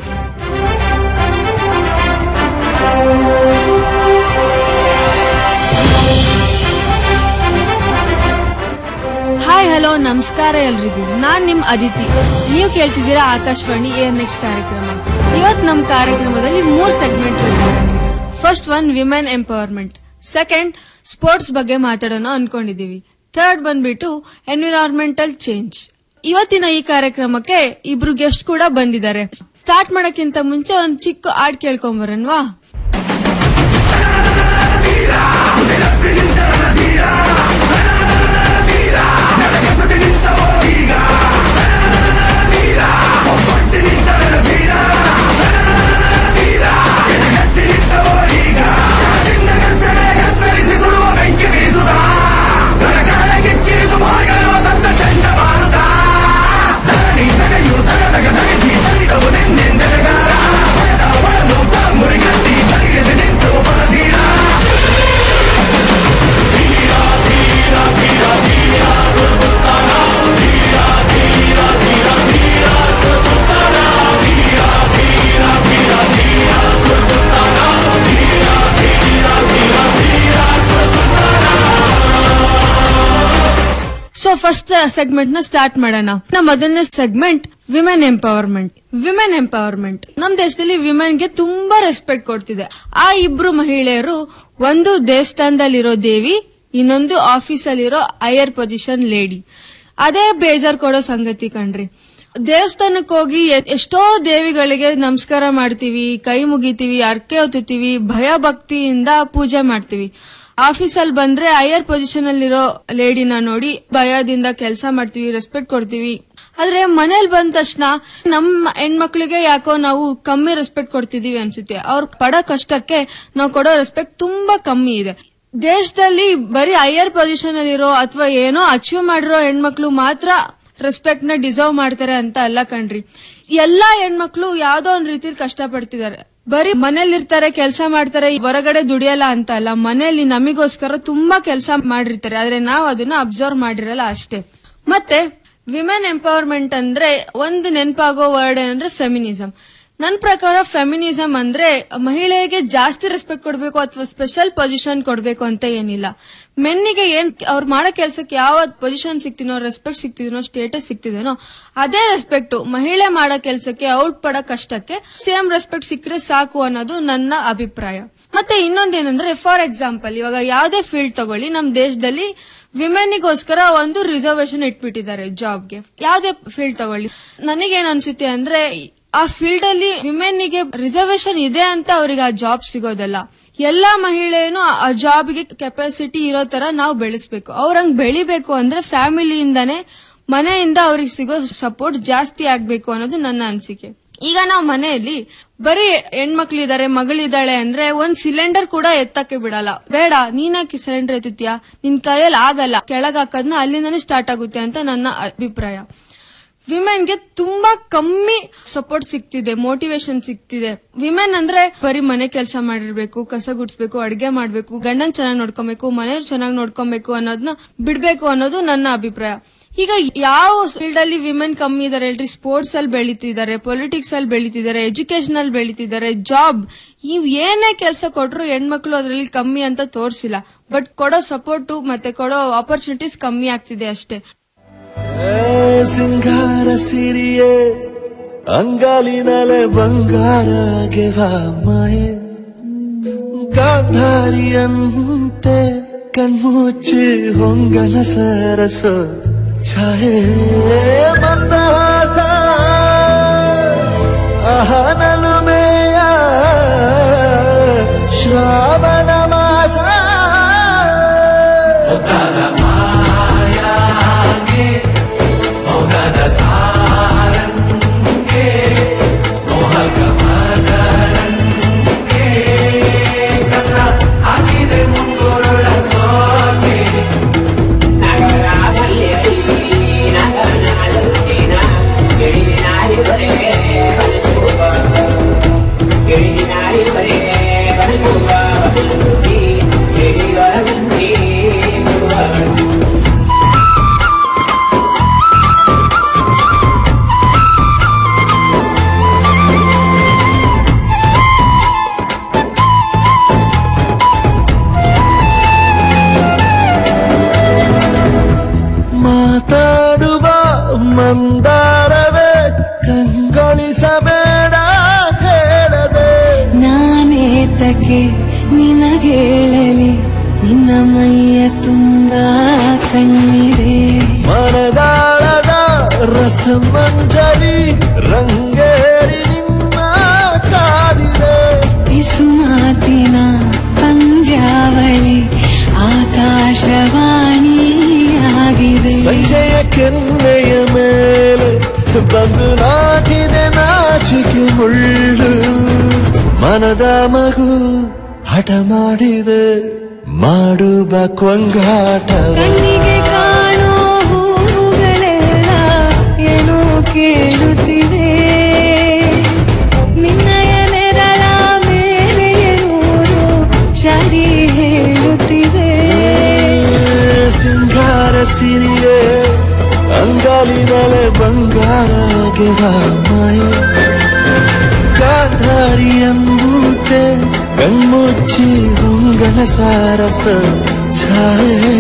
ಹಾಯ್ ಹಲೋ ನಮಸ್ಕಾರ ಎಲ್ರಿಗೂ ನಾನ್ ನಿಮ್ ಅದಿತಿ ನೀವು ಕೇಳ್ತಿದ್ದೀರಾ ಆಕಾಶವಾಣಿ ಏರ್ ನೆಕ್ಸ್ಟ್ ಕಾರ್ಯಕ್ರಮ ಇವತ್ ನಮ್ ಕಾರ್ಯಕ್ರಮದಲ್ಲಿ ಮೂರ್ segment first one women empowerment second sports ಬಗ್ಗೆ ಮಾತಾಡೋಣ ಅನ್ಕೊಂಡಿದೀವಿ ಥರ್ಡ್ ಬಂದ್ಬಿಟ್ಟು ಎನ್ವಿರಾನ್ಮೆಂಟಲ್ ಚೇಂಜ್ ಇವತ್ತಿನ ಈ ಕಾರ್ಯಕ್ರಮಕ್ಕೆ ಇಬ್ರು ಗೆಸ್ಟ್ ಕೂಡ ಬಂದಿದ್ದಾರೆ ಸ್ಟಾರ್ಟ್ ಮಾಡಕ್ಕಿಂತ ಮುಂಚೆ ಒಂದ್ ಚಿಕ್ಕ ಹಾಡ್ ಕೇಳ್ಕೊಂಬರನ್ವಾ ಸೊ ಫಸ್ಟ್ ಸೆಗ್ಮೆಂಟ್ ನ ಸ್ಟಾರ್ಟ್ ಮಾಡೋಣ ನಮ್ಮ ಮೊದಲನೇ segment women empowerment women empowerment ನಮ್ ದೇಶದಲ್ಲಿ ವಿಮೆನ್ ಗೆ ತುಂಬಾ ರೆಸ್ಪೆಕ್ಟ್ ಕೊಡ್ತಿದೆ ಆ ಇಬ್ರು ಮಹಿಳೆಯರು ಒಂದು ದೇವಸ್ಥಾನದಲ್ಲಿರೋ ದೇವಿ ಇನ್ನೊಂದು ಆಫೀಸಲ್ಲಿರೋ ಹೈಯರ್ ಪೊಸಿಷನ್ ಲೇಡಿ ಅದೇ ಬೇಜಾರ್ ಕೊಡೋ ಸಂಗತಿ ಕಣ್ರಿ ದೇವಸ್ಥಾನಕ್ಕೆ ಹೋಗಿ ಎ- ಎಷ್ಟೋ ದೇವಿಗಳಿಗೆ ನಮಸ್ಕಾರ ಮಾಡ್ತೀವಿ ಕೈ ಮುಗಿತೀವಿ ಅರ್ಕೆ ಹೊತ್ತುತ್ತೀವಿ ಭಯ ಭಕ್ತಿಯಿಂದ ಪೂಜೆ ಮಾಡ್ತೀವಿ ಆಫೀಸಲ್ಲಿ ಬಂದ್ರೆ ಹೈಯರ್ ಪೊಸಿಷನ್ ಅಲ್ಲಿರೋ ಲೇಡಿನ ನೋಡಿ ಭಯದಿಂದ ಕೆಲಸ ಮಾಡ್ತೀವಿ ರೆಸ್ಪೆಕ್ಟ್ ಕೊಡ್ತೀವಿ ಆದ್ರೆ ಮನೇಲಿ ಬಂದ ತಕ್ಷಣ ನಮ್ಮ ಹೆಣ್ಮಕ್ಳಿಗೆ ಯಾಕೋ ನಾವು ಕಮ್ಮಿ ರೆಸ್ಪೆಕ್ಟ್ ಕೊಡ್ತಿದೀವಿ ಅನ್ಸುತ್ತೆ ಅವ್ರ ಪಡೋ ಕಷ್ಟಕ್ಕೆ ನಾವು ಕೊಡೋ ರೆಸ್ಪೆಕ್ಟ್ ತುಂಬಾ ಕಮ್ಮಿ ಇದೆ ದೇಶದಲ್ಲಿ ಬರೀ ಹೈಯರ್ ಪೊಸಿಷನ್ ಅಲ್ಲಿರೋ ಅಥವಾ ಏನೋ ಅಚೀವ್ ಮಾಡಿರೋ ಹೆಣ್ಮಕ್ಳು ಮಾತ್ರ ರೆಸ್ಪೆಕ್ಟ್ ನ ಡಿಸರ್ವ್ ಮಾಡ್ತಾರೆ ಅಂತ ಅಲ್ಲ ಕಣ್ರಿ ಎಲ್ಲಾ ಹೆಣ್ಮಕ್ಳು ಯಾವ್ದೋ ಒಂದ್ ರೀತಿಲಿ ಕಷ್ಟ ಪಡ್ತಿದ್ದಾರೆ ಬರೀ ಮನೇಲಿ ಇರ್ತಾರೆ ಕೆಲಸ ಮಾಡ್ತಾರೆ ಹೊರಗಡೆ ದುಡಿಯಲ್ಲ ಅಂತ ಅಲ್ಲ ಮನೆಯಲ್ಲಿ ನಮಿಗೋಸ್ಕರ ತುಂಬಾ ಕೆಲಸ ಮಾಡಿರ್ತಾರೆ ಆದ್ರೆ ನಾವು ಅದನ್ನ ಅಬ್ಸರ್ವ್ ಮಾಡಿರಲ್ಲ ಅಷ್ಟೇ ಮತ್ತೆ ವಿಮೆನ್ ಎಂಪವರ್ಮೆಂಟ್ ಅಂದ್ರೆ ಒಂದು ನೆನಪಾಗೋ ವರ್ಡ್ ಏನಂದ್ರೆ ಫೆಮಿನಿಸಂ ನನ್ ಪ್ರಕಾರ ಫೆಮಿನಿಸಂ ಅಂದ್ರೆ ಮಹಿಳೆಗೆ ಜಾಸ್ತಿ ರೆಸ್ಪೆಕ್ಟ್ ಕೊಡಬೇಕು ಅಥವಾ ಸ್ಪೆಷಲ್ ಪೊಸಿಷನ್ ಕೊಡಬೇಕು ಅಂತ ಏನಿಲ್ಲ ಮೆನ್ನಿಗೆ ಏನ್ ಅವ್ರು ಮಾಡೋ ಕೆಲ್ಸಕ್ಕೆ ಯಾವ ಪೊಸಿಷನ್ ಸಿಗ್ತೀನೋ ರೆಸ್ಪೆಕ್ಟ್ ಸಿಗ್ತಿದನೋ ಸ್ಟೇಟಸ್ ಸಿಗ್ತಿದನೋ ಅದೇ ರೆಸ್ಪೆಕ್ಟ್ ಮಹಿಳೆ ಮಾಡೋ ಕೆಲ್ಸಕ್ಕೆ ಔಟ್ ಪಡೋ ಕಷ್ಟಕ್ಕೆ ಸೇಮ್ ರೆಸ್ಪೆಕ್ಟ್ ಸಿಕ್ಕರೆ ಸಾಕು ಅನ್ನೋದು ನನ್ನ ಅಭಿಪ್ರಾಯ ಮತ್ತೆ ಇನ್ನೊಂದೇನಂದ್ರೆ ಫಾರ್ ಎಕ್ಸಾಂಪಲ್ ಇವಾಗ ಯಾವ್ದೇ ಫೀಲ್ಡ್ ತಗೊಳ್ಳಿ ನಮ್ ದೇಶದಲ್ಲಿ ವಿಮೆನ್ನಿಗೋಸ್ಕರ ಒಂದು ರಿಸರ್ವೇಶನ್ ಇಟ್ಬಿಟ್ಟಿದ್ದಾರೆ ಜಾಬ್ಗೆ ಯಾವ್ದೇ ಫೀಲ್ಡ್ ತಗೊಳ್ಳಿ ನನಗೇನ್ ಅನ್ಸುತ್ತೆ ಅಂದ್ರೆ ಆ ಫೀಲ್ಡ್ ಅಲ್ಲಿ ವಿಮೆನ್ನಿಗೆ ರಿಸರ್ವೇಶನ್ ಇದೆ ಅಂತ ಅವ್ರಿಗೆ ಆ ಜಾಬ್ ಸಿಗೋದಲ್ಲ ಎಲ್ಲಾ ಮಹಿಳೆಯೂ ಆ ಜಾಬ್ಗೆ ಕೆಪಾಸಿಟಿ ಇರೋ ತರ ನಾವು ಬೆಳೆಸ್ಬೇಕು ಅವ್ರಂಗ್ ಬೆಳಿಬೇಕು ಅಂದ್ರೆ ಫ್ಯಾಮಿಲಿಯಿಂದಾನೇ ಮನೆಯಿಂದ ಅವ್ರಿಗೆ ಸಿಗೋ ಸಪೋರ್ಟ್ ಜಾಸ್ತಿ ಆಗ್ಬೇಕು ಅನ್ನೋದು ನನ್ನ ಅನಿಸಿಕೆ ಈಗ ನಾವು ಮನೆಯಲ್ಲಿ ಬರೀ ಹೆಣ್ಮಕ್ಳಿದಾರೆ ಮಗಳಿದ್ದಾಳೆ ಅಂದ್ರೆ ಒಂದ್ ಸಿಲಿಂಡರ್ ಕೂಡ ಎತ್ತಕ್ಕೆ ಬಿಡಲ್ಲ ಬೇಡ ನೀನಾಕಿ ಸಿಲಿಂಡರ್ ಎತ್ತುತ್ತೀಯಾ ನಿನ್ ಕೈಯಲ್ಲಿ ಆಗಲ್ಲ ಕೆಳಗ್ ಹಾಕೋದ್ನ ಅಲ್ಲಿಂದಾನೇ ಸ್ಟಾರ್ಟ್ ಆಗುತ್ತೆ ಅಂತ ನನ್ನ ಅಭಿಪ್ರಾಯ ವಿಮೆನ್ಗೆ ತುಂಬಾ ಕಮ್ಮಿ ಸಪೋರ್ಟ್ ಸಿಗ್ತಿದೆ ಮೋಟಿವೇಶನ್ ಸಿಗ್ತಿದೆ ವಿಮೆನ್ ಅಂದ್ರೆ ಬರೀ ಮನೆ ಕೆಲಸ ಮಾಡಿರ್ಬೇಕು ಕಸ ಗುಡ್ಸ್ಬೇಕು ಅಡಿಗೆ ಮಾಡ್ಬೇಕು ಗಂಡನ್ ಚೆನ್ನಾಗಿ ನೋಡ್ಕೊಬೇಕು ಮನೆಯವ್ರು ಚೆನ್ನಾಗಿ ನೋಡ್ಕೊಬೇಕು ಅನ್ನೋದನ್ನ ಬಿಡ್ಬೇಕು ಅನ್ನೋದು ನನ್ನ ಅಭಿಪ್ರಾಯ ಈಗ ಯಾವ ಫೀಲ್ಡ್ ಅಲ್ಲಿ ವಿಮೆನ್ ಕಮ್ಮಿ ಇದಾರೆ ಹೇಳ್ರಿ ಸ್ಪೋರ್ಟ್ಸ್ ಅಲ್ಲಿ ಬೆಳೀತಿದ್ದಾರೆ ಪೊಲಿಟಿಕ್ಸ್ ಅಲ್ಲಿ ಬೆಳೀತಿದ್ದಾರೆ ಎಜುಕೇಶನ್ ಅಲ್ಲಿ ಬೆಳೀತಿದ್ದಾರೆ ಜಾಬ್ ಇವ್ ಏನೇ ಕೆಲಸ ಕೊಟ್ರು ಹೆಣ್ಮಕ್ಳು ಅದ್ರಲ್ಲಿ ಕಮ್ಮಿ ಅಂತ ತೋರ್ಸಿಲ್ಲ ಬಟ್ ಕೊಡೋ ಸಪೋರ್ಟ್ ಮತ್ತೆ ಕೊಡೋ ಆಪರ್ಚುನಿಟೀಸ್ ಕಮ್ಮಿ ಆಗ್ತಿದೆ ಅಷ್ಟೇ ಸಿಂಗಾರ ಸಿರಿಯೇ ಅಂಗಾಲಿನಲೆ ಬಂಗಾರ ಗೆವಾ ಮಾಯೆ ಗಾಂಧಾರಿಯಂತೆ ಕಣ್ಮುಚ್ಚಿ ಹೊಂಗನ ಸರಸ ಛಾಯೆ ಮಂದಹಾಸ ಅಹನಲುಮೆಯ ಶ್ರಾವಣ ಮಾಸ ಆಗಿದೆ ಮುಂಗುರುಳ ಸೋಕೆ ನಗರದಲ್ಲಿ ಸಹಿಸಬೇಡ ಹೇಳದೆ ನಾನೇತಕ್ಕೆ ನಿನಗೇಳಲಿ ನಿನ್ನ ಮೈಯ ತುಂಬ ಕಣ್ಣಿದೆ ಮನದಾಳದ ರಸಮಂಜರಿ ರಂಗೇರಿ ನಿನ್ನ ಕಾದಿದೆ ಇಸು ಮಾತಿನ ಪಂದ್ಯಾವಳಿ ಆಕಾಶವಾಣಿಯಾಗಿದೆ ಸಂಜೆಯ ಕೆನ್ನೆಯ ಮೇಲೆ ಬಂದು ನಾಟಿದೆ ನಾಚಿಕೆ ಮುಳ್ಳು ಮನದ ಮಗು ಹಠ ಮಾಡಿದೆ ಮಾಡುವ ಕೊಂಗಾಟವ ಕಣ್ಣಿಗೆ ಕಾಣೋ ಹೂವುಗಳೆಲ್ಲ ಏನೋ ಕೇಳುತ್ತಿವೆ ನಿನ್ನಯ ನೆರಳ ಮೇಲೆ ನೂರು ಚಾಡಿ ಹೇಳುತ್ತಿವೆ ಸಿಂಗಾರ ಸಿರಿಯೇ ಅಂಗಾಲಿನಲೆ ಬಂಗಾರ ಗೆದ ಮಾಯ ಗಾಂಧಾರಿ ಅಂಬೂತೆ ಕಣ್ಮುಚ್ಚಿ ಹೊಂಗನ ಸಾರಸ ಛಾಯೆ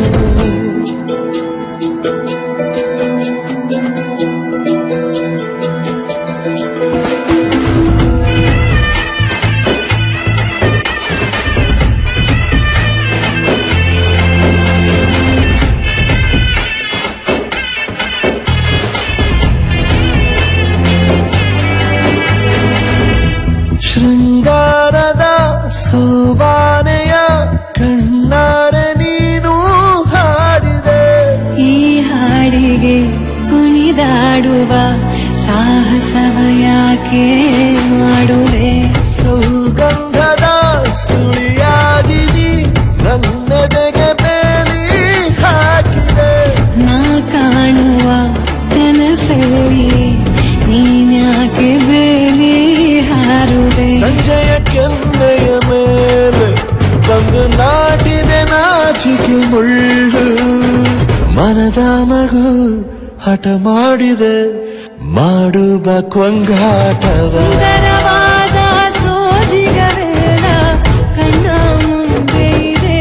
ಶೃಂಗಾರದ ಸೋಬಾನೆಯ ಕಣ್ಣಾರೆ ನೀನು ಹಾಡಿದೆ ಈ ಹಾಡಿಗೆ ಕುಣಿದಾಡುವ ಸಾಹಸವ ಯಾಕೆ ಮಾಡುವೆ ಸುಗಂಧದ ಸುಳಿಯಾಗಿರಿ ನನ್ನೆದೆಗೆ ಬೇಲಿ ಹಾಕಿದೆ ನಾ ಕಾಣುವ ಕನಸಲ್ಲಿ ನೀನ್ಯಾಕೆ ಬೇಲಿ ಹಾರುವೆ ಸಂಜೆಯ ಕೆನ್ನೆಯ ಮೇಲೆ ಬಂದು ನಾಟಿದೆ ನಾಚಿಕೆ ಮುಳ್ಳು ಮನದ ಮಗು ಹಠ ಮಾಡಿದೆ ಮಾಡುವ ಕೊಂಗಾಟವ ಸುಂದರವಾದ ಸೋಜಿಗವೆಲ್ಲ ಕಣ್ಣ ಮುಂದೆ ಇದೆ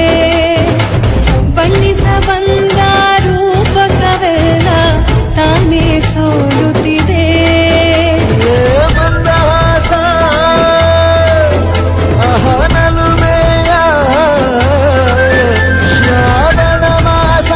ಬಣ್ಣಿಸ ಬಂದ ರೂಪಕವೆಲ್ಲ ತಾನೇ ಸೋಲುತ್ತಿದೆ ಮಂದಹಾಸ ಅಹನಲುಮೆಯ ಶ್ರಾವಣ ಮಾಸ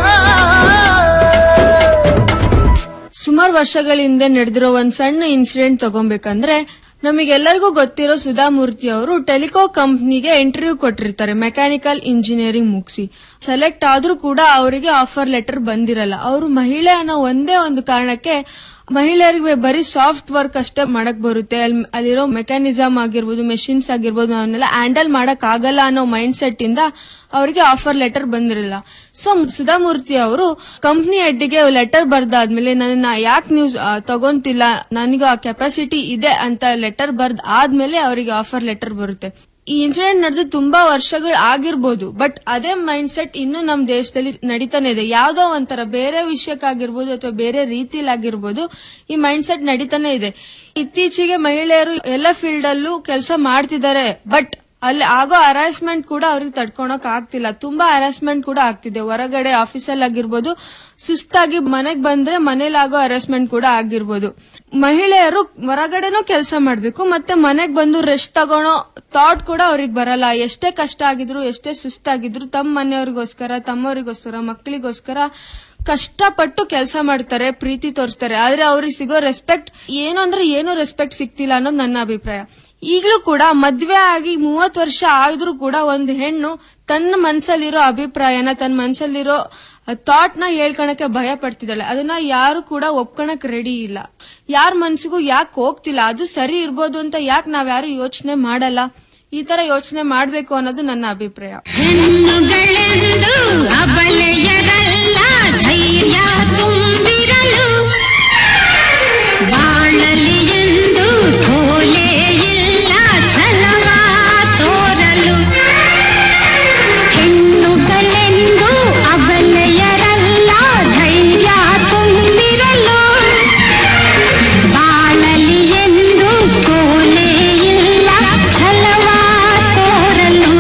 ಸುಮಾರು ವರ್ಷಗಳ ಹಿಂದೆ ನಡೆದಿರೋ ಒಂದ್ ಸಣ್ಣ ಇನ್ಸಿಡೆಂಟ್ ತಗೊಬೇಕಂದ್ರೆ ನಮಗೆಲ್ಲರಿಗೂ ಗೊತ್ತಿರೋ ಸುಧಾಮೂರ್ತಿ ಅವರು ಟೆಲಿಕೋ ಕಂಪ್ನಿಗೆ ಇಂಟರ್ವ್ಯೂ ಕೊಟ್ಟಿರ್ತಾರೆ ಮೆಕ್ಯಾನಿಕಲ್ ಇಂಜಿನಿಯರಿಂಗ್ ಮುಗಿಸಿ ಸೆಲೆಕ್ಟ್ ಆದ್ರೂ ಕೂಡ ಅವರಿಗೆ ಆಫರ್ ಲೆಟರ್ ಬಂದಿರಲ್ಲ ಅವರು ಮಹಿಳೆ ಅನ್ನೋ ಒಂದೇ ಒಂದು ಕಾರಣಕ್ಕೆ ಮಹಿಳೆಯರಿಗೆ ಬರೀ ಸಾಫ್ಟ್ ವರ್ಕ್ ಅಷ್ಟೇ ಮಾಡಕ್ ಬರುತ್ತೆ ಅಲ್- ಅಲ್ಲಿರೋ ಮೆಕ್ಯಾನಿಸಮ್ ಆಗಿರ್ಬೋದು ಮೆಷಿನ್ಸ್ ಆಗಿರ್ಬೋದು ಅವನ್ನೆಲ್ಲ ಹ್ಯಾಂಡಲ್ ಮಾಡಕ್ ಆಗಲ್ಲ ಅನ್ನೋ ಮೈಂಡ್ ಸೆಟ್ ಇಂದ ಅವರಿಗೆ ಆಫರ್ ಲೆಟರ್ ಬಂದಿರಲಿಲ್ಲ ಸೊ ಸುಧಾಮೂರ್ತಿ ಅವರು ಕಂಪ್ನಿ ಹೆಡ್ಗೆ ಲೆಟರ್ ಬರ್ದಾದ್ಮೇಲೆ ನನ್ನ ಯಾಕೆ ನೀವು ಆ, ತಗೊಂತಿಲ್ಲ ನನಗೆ ಆ ಕೆಪಾಸಿಟಿ ಇದೆ ಅಂತ ಲೆಟರ್ ಬರ್ದ್ ಆದ್ಮೇಲೆ ಅವರಿಗೆ ಆಫರ್ ಲೆಟರ್ ಬರುತ್ತೆ ಈ ಇನ್ಸಿಡೆಂಟ್ ನಡೆದು ತುಂಬಾ ವರ್ಷಗಳು ಆಗಿರ್ಬೋದು ಬಟ್ ಅದೇ ಮೈಂಡ್ ಸೆಟ್ ಇನ್ನೂ ನಮ್ಮ ದೇಶದಲ್ಲಿ ನಡೀತಾನೆ ಇದೆ ಯಾವ್ದೋ ಒಂಥರ ಬೇರೆ ವಿಷಯಕ್ಕಾಗಿರ್ಬೋದು ಅಥವಾ ಬೇರೆ ರೀತಿಲಾಗಿರ್ಬೋದು ಈ ಮೈಂಡ್ ಸೆಟ್ ನಡೀತಾನೆ ಇದೆ ಇತ್ತೀಚೆಗೆ ಮಹಿಳೆಯರು ಎಲ್ಲ ಫೀಲ್ಡ್ ಅಲ್ಲೂ ಕೆಲಸ ಮಾಡ್ತಿದ್ದಾರೆ ಬಟ್ ಅಲ್ಲಿ ಆಗೋ ಹರಾಸ್ಮೆಂಟ್ ಕೂಡ ಅವ್ರಿಗೆ ತಡ್ಕೊಳಕ್ ಆಗ್ತಿಲ್ಲ ತುಂಬಾ ಹರಾಸ್ಮೆಂಟ್ ಕೂಡ ಆಗ್ತಿದೆ ಹೊರಗಡೆ ಆಫೀಸಲ್ಲಿ ಆಗಿರ್ಬೋದು ಸುಸ್ತಾಗಿ ಮನೆಗ್ ಬಂದ್ರೆ ಮನೇಲಿ ಆಗೋ ಹರಾಸ್ಮೆಂಟ್ ಕೂಡ ಆಗಿರ್ಬೋದು ಮಹಿಳೆಯರು ಹೊರಗಡೆನೂ ಕೆಲಸ ಮಾಡ್ಬೇಕು ಮತ್ತೆ ಮನೆಗ್ ಬಂದು ರೆಸ್ಟ್ ತಗೊಳೋ ಥಾಟ್ ಕೂಡ ಅವ್ರಿಗೆ ಬರಲ್ಲ ಎಷ್ಟೇ ಕಷ್ಟ ಆಗಿದ್ರು ಎಷ್ಟೇ ಸುಸ್ತಾಗಿದ್ರು ತಮ್ಮ ಮನೆಯವ್ರಿಗೋಸ್ಕರ ತಮ್ಮವ್ರಿಗೋಸ್ಕರ ಮಕ್ಕಳಿಗೋಸ್ಕರ ಕಷ್ಟಪಟ್ಟು ಕೆಲಸ ಮಾಡ್ತಾರೆ ಪ್ರೀತಿ ತೋರಿಸ್ತಾರೆ ಆದ್ರೆ ಅವ್ರಿಗೆ ಸಿಗೋ ರೆಸ್ಪೆಕ್ಟ್ ಏನು ಅಂದ್ರೆ ಏನು ರೆಸ್ಪೆಕ್ಟ್ ಸಿಗ್ತಿಲ್ಲ ಅನ್ನೋದು ನನ್ನ ಅಭಿಪ್ರಾಯ ಈಗಲೂ ಕೂಡ ಮದ್ವೆ ಆಗಿ ಮೂವತ್ ವರ್ಷ ಆದ್ರೂ ಕೂಡ ಒಂದು ಹೆಣ್ಣು ತನ್ನ ಮನ್ಸಲ್ಲಿರೋ ಅಭಿಪ್ರಾಯನ ತನ್ನ ಮನ್ಸಲ್ಲಿರೋ ಥಾಟ್ ನ ಹೇಳ್ಕೊಳಕ್ಕೆ ಭಯ ಪಡ್ತಿದ್ದಾಳೆ ಅದನ್ನ ಯಾರು ಕೂಡ ಒಪ್ಕೊಳಕ್ ರೆಡಿ ಇಲ್ಲ ಯಾರ ಮನ್ಸಿಗೂ ಯಾಕೆ ಹೋಗ್ತಿಲ್ಲ ಅದು ಸರಿ ಇರ್ಬೋದು ಅಂತ ಯಾಕೆ ನಾವ್ಯಾರು ಯೋಚನೆ ಮಾಡಲ್ಲ ಈ ತರ ಯೋಚನೆ ಮಾಡ್ಬೇಕು ಅನ್ನೋದು ನನ್ನ ಅಭಿಪ್ರಾಯ ಹೆಣ್ಣುಗಳೆಂದು ಅಬಲೆಯರಲ್ಲ ಧೈರ್ಯ ತುಂಬಿರಲು ಬಾಳಲಿ ಎಂದು ಸೋಲೆ ಇಲ್ಲ ಛಲವ ತೋರಲು ಹೆಣ್ಣುಗಳೆಂದು ಅಬಲೆಯರಲ್ಲ ಧೈರ್ಯ ತುಂಬಿರಲು ಬಾಳಲಿ ಎಂದು ಸೋಲೆ ಇಲ್ಲ ಛಲವ ತೋರಲು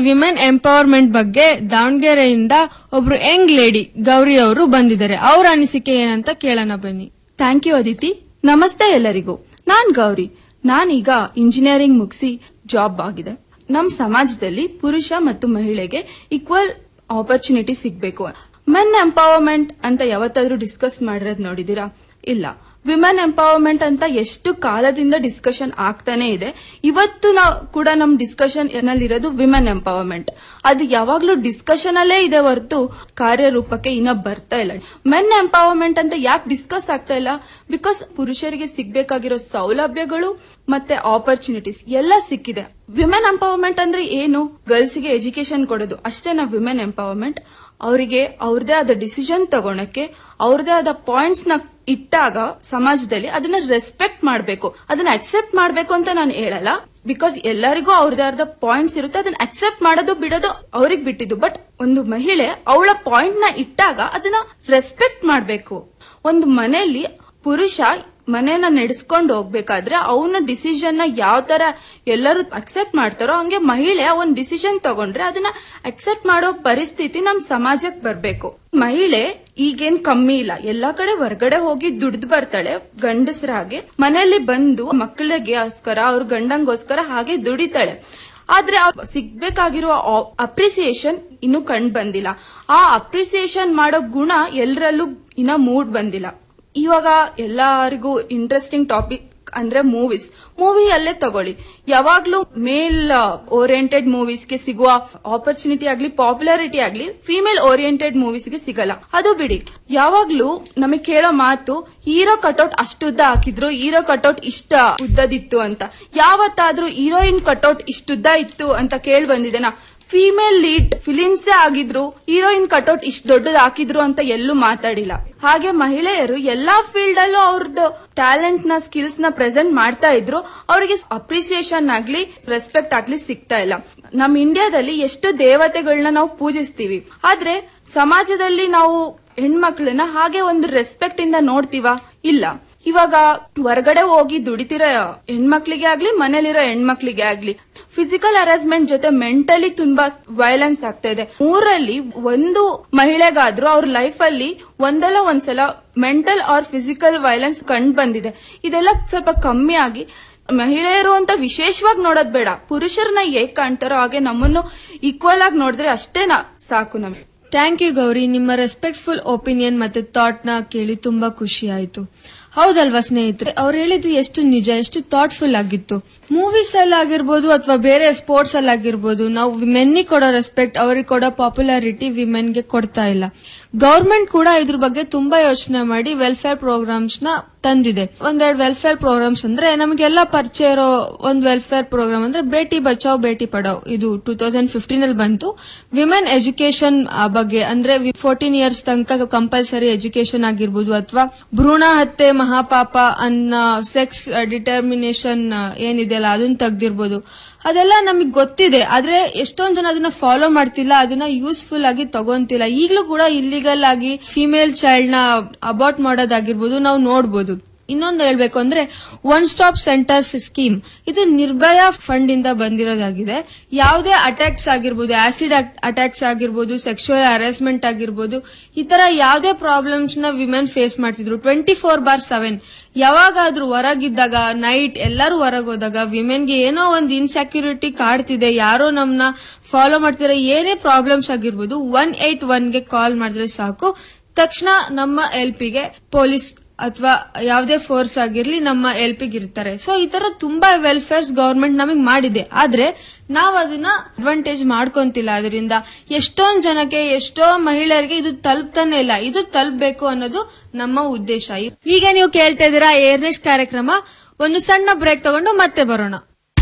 ವಿಮೆನ್ ಎಂಪವರ್ಮೆಂಟ್ ಬಗ್ಗೆ ದಾವಣಗೆರೆಯಿಂದ ಒಬ್ರು ಯಂಗ್ ಲೇಡಿ ಗೌರಿ ಅವರು ಬಂದಿದ್ದಾರೆ ಅವ್ರ ಅನಿಸಿಕೆ ಏನಂತ ಕೇಳೋಣ ಬನ್ನಿ ಥ್ಯಾಂಕ್ ಯು ಅದಿತಿ ನಮಸ್ತೆ ಎಲ್ಲರಿಗೂ ನಾನ್ ಗೌರಿ ನಾನೀಗ ಇಂಜಿನಿಯರಿಂಗ್ ಮುಗಿಸಿ ಜಾಬ್ ಆಗಿದೆ ನಮ್ ಸಮಾಜದಲ್ಲಿ ಪುರುಷ ಮತ್ತು ಮಹಿಳೆಗೆ ಈಕ್ವಲ್ ಆಪರ್ಚುನಿಟಿ ಸಿಗ್ಬೇಕು ಮೆನ್ ಎಂಪವರ್ಮೆಂಟ್ ಅಂತ ಯಾವತ್ತಾದ್ರೂ ಡಿಸ್ಕಸ್ ಮಾಡಿರೋದ್ ನೋಡಿದೀರಾ ಇಲ್ಲ ವಿಮೆನ್ ಎಂಪವರ್ಮೆಂಟ್ ಅಂತ ಎಷ್ಟು ಕಾಲದಿಂದ ಡಿಸ್ಕಷನ್ ಆಗ್ತಾನೆ ಇದೆ ಇವತ್ತು ನಾವು ಕೂಡ ನಮ್ ಡಿಸ್ಕಷನ್ ನಲ್ಲಿರೋದು ವಿಮೆನ್ ಎಂಪವರ್ಮೆಂಟ್ ಅದು ಯಾವಾಗ್ಲೂ ಡಿಸ್ಕಷನ್ ಅಲ್ಲೇ ಇದೆ ಹೊರತು ಕಾರ್ಯರೂಪಕ್ಕೆ ಇನ್ನ ಬರ್ತಾ ಇಲ್ಲ ಮೆನ್ ಎಂಪವರ್ಮೆಂಟ್ ಅಂತ ಯಾಕೆ ಡಿಸ್ಕಸ್ ಆಗ್ತಾ ಇಲ್ಲ ಬಿಕಾಸ್ ಪುರುಷರಿಗೆ ಸಿಗ್ಬೇಕಾಗಿರೋ ಸೌಲಭ್ಯಗಳು ಮತ್ತೆ ಆಪರ್ಚುನಿಟೀಸ್ ಎಲ್ಲ ಸಿಕ್ಕಿದೆ ವಿಮೆನ್ ಎಂಪವರ್ಮೆಂಟ್ ಅಂದ್ರೆ ಏನು ಗರ್ಲ್ಸ್ಗೆ ಎಜುಕೇಶನ್ ಕೊಡೋದು ಅಷ್ಟೇ ನಾವು ವಿಮೆನ್ ಎಂಪವರ್ಮೆಂಟ್ ಅವರಿಗೆ ಅವ್ರದೇ ಆದ ಡಿಸಿಷನ್ ತಗೊಳಕ್ಕೆ ಅವ್ರದೇ ಆದ ಪಾಯಿಂಟ್ಸ್ ನ ಇಟ್ಟಾಗ ಸಮಾಜದಲ್ಲಿ ಅದನ್ನ ರೆಸ್ಪೆಕ್ಟ್ ಮಾಡಬೇಕು ಅದನ್ನ ಅಕ್ಸೆಪ್ಟ್ ಮಾಡಬೇಕು ಅಂತ ನಾನು ಹೇಳಲ್ಲ ಬಿಕಾಸ್ ಎಲ್ಲರಿಗೂ ಅವ್ರದೇ ಆದ ಪಾಯಿಂಟ್ಸ್ ಇರುತ್ತೆ ಅದನ್ನ ಅಕ್ಸೆಪ್ಟ್ ಮಾಡೋದು ಬಿಡೋದು ಅವ್ರಿಗೆ ಬಿಟ್ಟಿದ್ದು ಬಟ್ ಒಂದು ಮಹಿಳೆ ಅವಳ ಪಾಯಿಂಟ್ ನ ಇಟ್ಟಾಗ ಅದನ್ನ ರೆಸ್ಪೆಕ್ಟ್ ಮಾಡಬೇಕು ಒಂದು ಮನೆಯಲ್ಲಿ ಪುರುಷ ಮನೆಯನ್ನ ನಡೆಸ್ಕೊಂಡು ಹೋಗ್ಬೇಕಾದ್ರೆ ಅವನ ಡಿಸಿಷನ್ ನ ಯಾವ ತರ ಎಲ್ಲರೂ ಅಕ್ಸೆಪ್ಟ್ ಮಾಡ್ತಾರೋ ಹಂಗೆ ಮಹಿಳೆ ಒಂದ್ ಡಿಸಿಷನ್ ತಗೊಂಡ್ರೆ ಅದನ್ನ ಅಕ್ಸೆಪ್ಟ್ ಮಾಡೋ ಪರಿಸ್ಥಿತಿ ನಮ್ ಸಮಾಜಕ್ಕೆ ಬರ್ಬೇಕು ಮಹಿಳೆ ಈಗೇನ್ ಕಮ್ಮಿ ಇಲ್ಲ ಎಲ್ಲಾ ಕಡೆ ಹೊರಗಡೆ ಹೋಗಿ ದುಡ್ದು ಬರ್ತಾಳೆ ಗಂಡಸರ ಹಾಗೆ ಮನೆಯಲ್ಲಿ ಬಂದು ಮಕ್ಕಳಿಗೋಸ್ಕರ ಅವ್ರ ಗಂಡಂಗೋಸ್ಕರ ಹಾಗೆ ದುಡಿತಾಳೆ ಆದ್ರೆ ಆ ಸಿಗ್ಬೇಕಾಗಿರುವ ಅಪ್ರಿಸಿಯೇಷನ್ ಇನ್ನು ಕಂಡ್ ಬಂದಿಲ್ಲ ಆ ಅಪ್ರಿಸಿಯೇಷನ್ ಮಾಡೋ ಗುಣ ಎಲ್ಲರಲ್ಲೂ ಇನ್ನ ಮೂಡ್ ಬಂದಿಲ್ಲ ಇವಾಗ ಎಲ್ಲರಿಗೂ ಇಂಟ್ರೆಸ್ಟಿಂಗ್ ಟಾಪಿಕ್ ಅಂದ್ರೆ ಮೂವೀಸ್ ಮೂವಿ ಅಲ್ಲೇ ತಗೊಳ್ಳಿ ಯಾವಾಗ್ಲೂ ಮೇಲ್ ಓರಿಯೆಂಟೆಡ್ ಮೂವೀಸ್ಗೆ ಸಿಗುವ ಆಪರ್ಚುನಿಟಿ ಆಗ್ಲಿ ಪಾಪ್ಯುಲಾರಿಟಿ ಆಗ್ಲಿ ಫಿಮೇಲ್ ಓರಿಯೆಂಟೆಡ್ ಮೂವೀಸ್ಗೆ ಸಿಗಲ್ಲ ಅದು ಬಿಡಿ ಯಾವಾಗ್ಲೂ ನಮಗೆ ಕೇಳೋ ಮಾತು ಹೀರೋ ಕಟೌಟ್ ಅಷ್ಟು ಉದ್ದ ಹಾಕಿದ್ರು ಹೀರೋ ಕಟೌಟ್ ಇಷ್ಟ ಉದ್ದದಿತ್ತು ಅಂತ ಯಾವತ್ತಾದ್ರೂ ಹೀರೋಯಿನ್ ಕಟೌಟ್ ಇಷ್ಟುದ್ದ ಇತ್ತು ಅಂತ ಕೇಳಿ ಬಂದಿದೆನಾ ಫಿಮೇಲ್ ಲೀಡ್ ಫಿಲಿಮ್ಸೇ ಆಗಿದ್ರು ಹೀರೋಯಿನ್ ಕಟೌಟ್ ಇಷ್ಟು ದೊಡ್ಡದು ಹಾಕಿದ್ರು ಅಂತ ಎಲ್ಲೂ ಮಾತಾಡಿಲ್ಲ ಹಾಗೆ ಮಹಿಳೆಯರು ಎಲ್ಲಾ ಫೀಲ್ಡ್ ಅಲ್ಲೂ ಅವ್ರದ್ದು ಟ್ಯಾಲೆಂಟ್ ನ ಸ್ಕಿಲ್ಸ್ ನ ಪ್ರೆಸೆಂಟ್ ಮಾಡ್ತಾ ಇದ್ರು ಅವರಿಗೆ ಅಪ್ರಿಸಿಯೇಷನ್ ಆಗ್ಲಿ ರೆಸ್ಪೆಕ್ಟ್ ಆಗ್ಲಿ ಸಿಗ್ತಾ ಇಲ್ಲ ನಮ್ ಇಂಡಿಯಾದಲ್ಲಿ ಎಷ್ಟು ದೇವತೆಗಳನ್ನ ನಾವು ಪೂಜಿಸ್ತೀವಿ ಆದ್ರೆ ಸಮಾಜದಲ್ಲಿ ನಾವು ಹೆಣ್ಮಕ್ಳನ್ನ ಹಾಗೆ ಒಂದು ರೆಸ್ಪೆಕ್ಟ್ ಇಂದ ನೋಡ್ತೀವ ಇಲ್ಲ ಇವಾಗ ಹೊರಗಡೆ ಹೋಗಿ ದುಡಿತಿರೋ ಹೆಣ್ಮಕ್ಳಿಗೆ ಆಗ್ಲಿ ಮನೇಲಿರೋ ಹೆಣ್ಮಕ್ಳಿಗೆ ಆಗ್ಲಿ ಫಿಸಿಕಲ್ ಹರಾಸ್ಮೆಂಟ್ ಜೊತೆ ಮೆಂಟಲಿ ತುಂಬಾ ವೈಲೆನ್ಸ್ ಆಗ್ತಾ ಇದೆ ಮೂರಲ್ಲಿ ಒಂದು ಮಹಿಳೆಗಾದ್ರೂ ಅವ್ರ ಲೈಫ್ ಅಲ್ಲಿ ಒಂದಲ್ಲ ಒಂದ್ಸಲ ಮೆಂಟಲ್ ಆರ್ ಫಿಸಿಕಲ್ ವೈಲೆನ್ಸ್ ಕಂಡು ಬಂದಿದೆ ಇದೆಲ್ಲ ಸ್ವಲ್ಪ ಕಮ್ಮಿ ಆಗಿ ಮಹಿಳೆಯರು ಅಂತ ವಿಶೇಷವಾಗಿ ನೋಡೋದ್ ಬೇಡ ಪುರುಷರನ್ನ ಹೇಗ್ ಕಾಣ್ತಾರೋ ಹಾಗೆ ನಮ್ಮನ್ನು ಈಕ್ವಲ್ ಆಗಿ ನೋಡಿದ್ರೆ ಅಷ್ಟೇ ನಾ- ಸಾಕು ನಮಗೆ ಥ್ಯಾಂಕ್ ಯು ಗೌರಿ ನಿಮ್ಮ ರೆಸ್ಪೆಕ್ಟ್ಫುಲ್ ಒಪಿನಿಯನ್ ಮತ್ತೆ ಥಾಟ್ ನ ಕೇಳಿ ತುಂಬಾ ಖುಷಿ ಆಯ್ತು ಹೌದಲ್ವಾ ಸ್ನೇಹಿತರೆ ಅವ್ರು ಹೇಳಿದ್ದು ಎಷ್ಟು ನಿಜ ಎಷ್ಟು ಥಾಟ್ಫುಲ್ ಆಗಿತ್ತು ಮೂವೀಸ್ ಅಲ್ಲಿ ಆಗಿರ್ಬೋದು ಅಥವಾ ಬೇರೆ ಸ್ಪೋರ್ಟ್ಸ್ ಅಲ್ಲಿ ಆಗಿರ್ಬೋದು ನಾವು ವಿಮೆನ್ಗೆ ಕೊಡೋ ರೆಸ್ಪೆಕ್ಟ್ ಅವ್ರಿಗೆ ಕೊಡೋ ಪಾಪ್ಯುಲಾರಿಟಿ ವಿಮೆನ್ಗೆ ಕೊಡ್ತಾ ಇಲ್ಲ ಗೌರ್ಮೆಂಟ್ ಕೂಡ ಇದ್ರ ಬಗ್ಗೆ ತುಂಬಾ ಯೋಚನೆ ಮಾಡಿ ವೆಲ್ಫೇರ್ ಪ್ರೋಗ್ರಾಮ್ಸ್ ನ ತಂದಿದೆ ಒಂದೆರಡು ವೆಲ್ಫೇರ್ ಪ್ರೋಗ್ರಾಮ್ಸ್ ಅಂದ್ರೆ ನಮಗೆಲ್ಲ ಪರಿಚಯ ಇರೋ ಒಂದು ವೆಲ್ಫೇರ್ ಪ್ರೋಗ್ರಾಮ್ ಅಂದ್ರೆ ಬೇಟಿ ಬಚಾವ್ ಬೇಟಿ ಪಡಾವ್ ಇದು ಟೂ ತೌಸಂಡ್ ಫಿಫ್ಟೀನ್ ಅಲ್ಲಿ ಬಂತು ವಿಮೆನ್ ಎಜುಕೇಶನ್ ಬಗ್ಗೆ ಅಂದ್ರೆ ಫೋರ್ಟೀನ್ ಇಯರ್ಸ್ ತನಕ ಕಂಪಲ್ಸರಿ ಎಜುಕೇಶನ್ ಆಗಿರ್ಬೋದು ಅಥವಾ ಭ್ರೂಣ ಹತ್ಯೆ ಮಹಾಪಾಪ ಅನ್ನೋ ಸೆಕ್ಸ್ ಡಿಟರ್ಮಿನೇಷನ್ ಏನಿದೆಯಲ್ಲ ಅದನ್ನ ತೆಗ್ದಿರ್ಬೋದು ಅದೆಲ್ಲ ನಮಗೆ ಗೊತ್ತಿದೆ ಆದ್ರೆ ಎಷ್ಟೊಂದ್ ಜನ ಅದನ್ನ ಫಾಲೋ ಮಾಡ್ತಿಲ್ಲ ಅದನ್ನ ಯೂಸ್ಫುಲ್ ಆಗಿ ತಗೊಂತಿಲ್ಲ ಈಗಲೂ ಕೂಡ ಇಲ್ಲಿಗಲ್ ಆಗಿ ಫಿಮೇಲ್ ಚೈಲ್ಡ್ ನ ಅಬಾರ್ಟ್ ಮಾಡೋದಾಗಿರ್ಬೋದು ನಾವು ನೋಡ್ಬೋದು ಇನ್ನೊಂದು ಹೇಳ್ಬೇಕು ಅಂದ್ರೆ ಒನ್ ಸ್ಟಾಪ್ ಸೆಂಟರ್ಸ್ ಸ್ಕೀಮ್ ಇದು ನಿರ್ಭಯ ಫಂಡ್ ಇಂದ ಬಂದಿರೋದಾಗಿದೆ ಯಾವುದೇ ಅಟ್ಯಾಕ್ಸ್ ಆಗಿರ್ಬೋದು ಆಸಿಡ್ ಅಟ್ಯಾಕ್ಸ್ ಆಗಿರ್ಬೋದು ಸೆಕ್ಷುವಲ್ ಹರಾಸ್ಮೆಂಟ್ ಆಗಿರ್ಬೋದು ಈ ತರ ಯಾವುದೇ ಪ್ರಾಬ್ಲಮ್ಸ್ ನ ವಿಮೆನ್ ಫೇಸ್ ಮಾಡ್ತಿದ್ರು ಟ್ವೆಂಟಿ ಫೋರ್ ಬಾರ್ ಸೆವೆನ್ ಯಾವಾಗಾದ್ರೂ ಹೊರಗಿದ್ದಾಗ ನೈಟ್ ಎಲ್ಲರೂ ಹೊರಗೋದಾಗ ವಿಮೆನ್ಗೆ ಏನೋ ಒಂದು ಇನ್ಸೆಕ್ಯೂರಿಟಿ ಕಾಡ್ತಿದೆ ಯಾರೋ ನಮ್ನ ಫಾಲೋ ಮಾಡ್ತಿದ್ರೆ ಏನೇ ಪ್ರಾಬ್ಲಮ್ಸ್ ಆಗಿರ್ಬೋದು ಒನ್ ಏಟ್ ಒನ್ಗೆ ಕಾಲ್ ಮಾಡಿದ್ರೆ ಸಾಕು ತಕ್ಷಣ ನಮ್ಮ ಎಲ್ ಪಿಗೆ ಪೊಲೀಸ್ ಅಥವಾ ಯಾವುದೇ ಫೋರ್ಸ್ ಆಗಿರ್ಲಿ ನಮ್ಮ ಎಲ್ ಪಿಗೆ ಇರ್ತಾರೆ ಸೊ ಈ ತರ ತುಂಬಾ ವೆಲ್ಫೇರ್ಸ್ ಗವರ್ಮೆಂಟ್ ನಮಗ್ ಮಾಡಿದೆ ಆದ್ರೆ ನಾವ್ ಅದನ್ನ ಅಡ್ವಾಂಟೇಜ್ ಮಾಡ್ಕೊಂತಿಲ್ಲ ಅದರಿಂದ ಎಷ್ಟೊಂದ್ ಜನಕ್ಕೆ ಎಷ್ಟೋ ಮಹಿಳೆಯರಿಗೆ ಇದು ತಲುಪ್ತಾನೆ ಇಲ್ಲ ಇದು ತಲುಪಬೇಕು ಅನ್ನೋದು ನಮ್ಮ ಉದ್ದೇಶ ಈಗ ನೀವು ಕೇಳ್ತಾ ಇದ್ದೀರಾ ಏರ್ನೆಸ್ ಕಾರ್ಯಕ್ರಮ ಒಂದು ಸಣ್ಣ ಬ್ರೇಕ್ ತಗೊಂಡು ಮತ್ತೆ ಬರೋಣ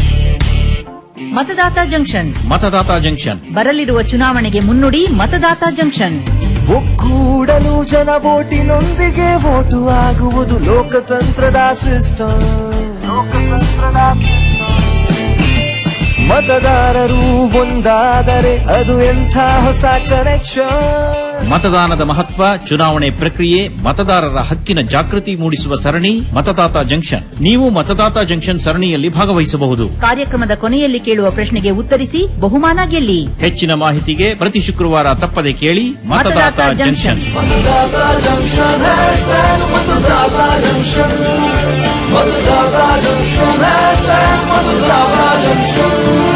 ಮತದಾತ ಜಂಕ್ಷನ್ ಮತದಾತ ಜಂಕ್ಷನ್ ಬರಲಿರುವ ಚುನಾವಣೆಗೆ ಮುನ್ನುಡಿ ಮತದಾತ ಜಂಕ್ಷನ್ ಒಕ್ಕೂಡಲು ಜನ ಓಟಿನೊಂದಿಗೆ ಓಟು ಆಗುವುದು ಲೋಕತಂತ್ರದ ಸಿಸ್ಟಮ್ ಮತದಾರರು ಒಂದಾದರೆ ಅದು ಎಂಥ ಹೊಸ ಕನೆಕ್ಷನ್ ಮತದಾನದ ಮಹತ್ವ ಚುನಾವಣೆ ಪ್ರಕ್ರಿಯೆ ಮತದಾರರ ಹಕ್ಕಿನ ಜಾಗೃತಿ ಮೂಡಿಸುವ ಸರಣಿ ಮತದಾತ ಜಂಕ್ಷನ್ ನೀವು ಮತದಾತ ಜಂಕ್ಷನ್ ಸರಣಿಯಲ್ಲಿ ಭಾಗವಹಿಸಬಹುದು ಕಾರ್ಯಕ್ರಮದ ಕೊನೆಯಲ್ಲಿ ಕೇಳುವ ಪ್ರಶ್ನೆಗೆ ಉತ್ತರಿಸಿ ಬಹುಮಾನ ಗೆಲ್ಲಿ ಹೆಚ್ಚಿನ ಮಾಹಿತಿಗೆ ಪ್ರತಿ ಶುಕ್ರವಾರ ತಪ್ಪದೆ ಕೇಳಿ ಮತದಾತ ಜಂಕ್ಷನ್ मतदाता जंक्शन हैशटैग मतदाता जंक्शन मतदाता जंक्शन हैशटैग मतदाता जंक्शन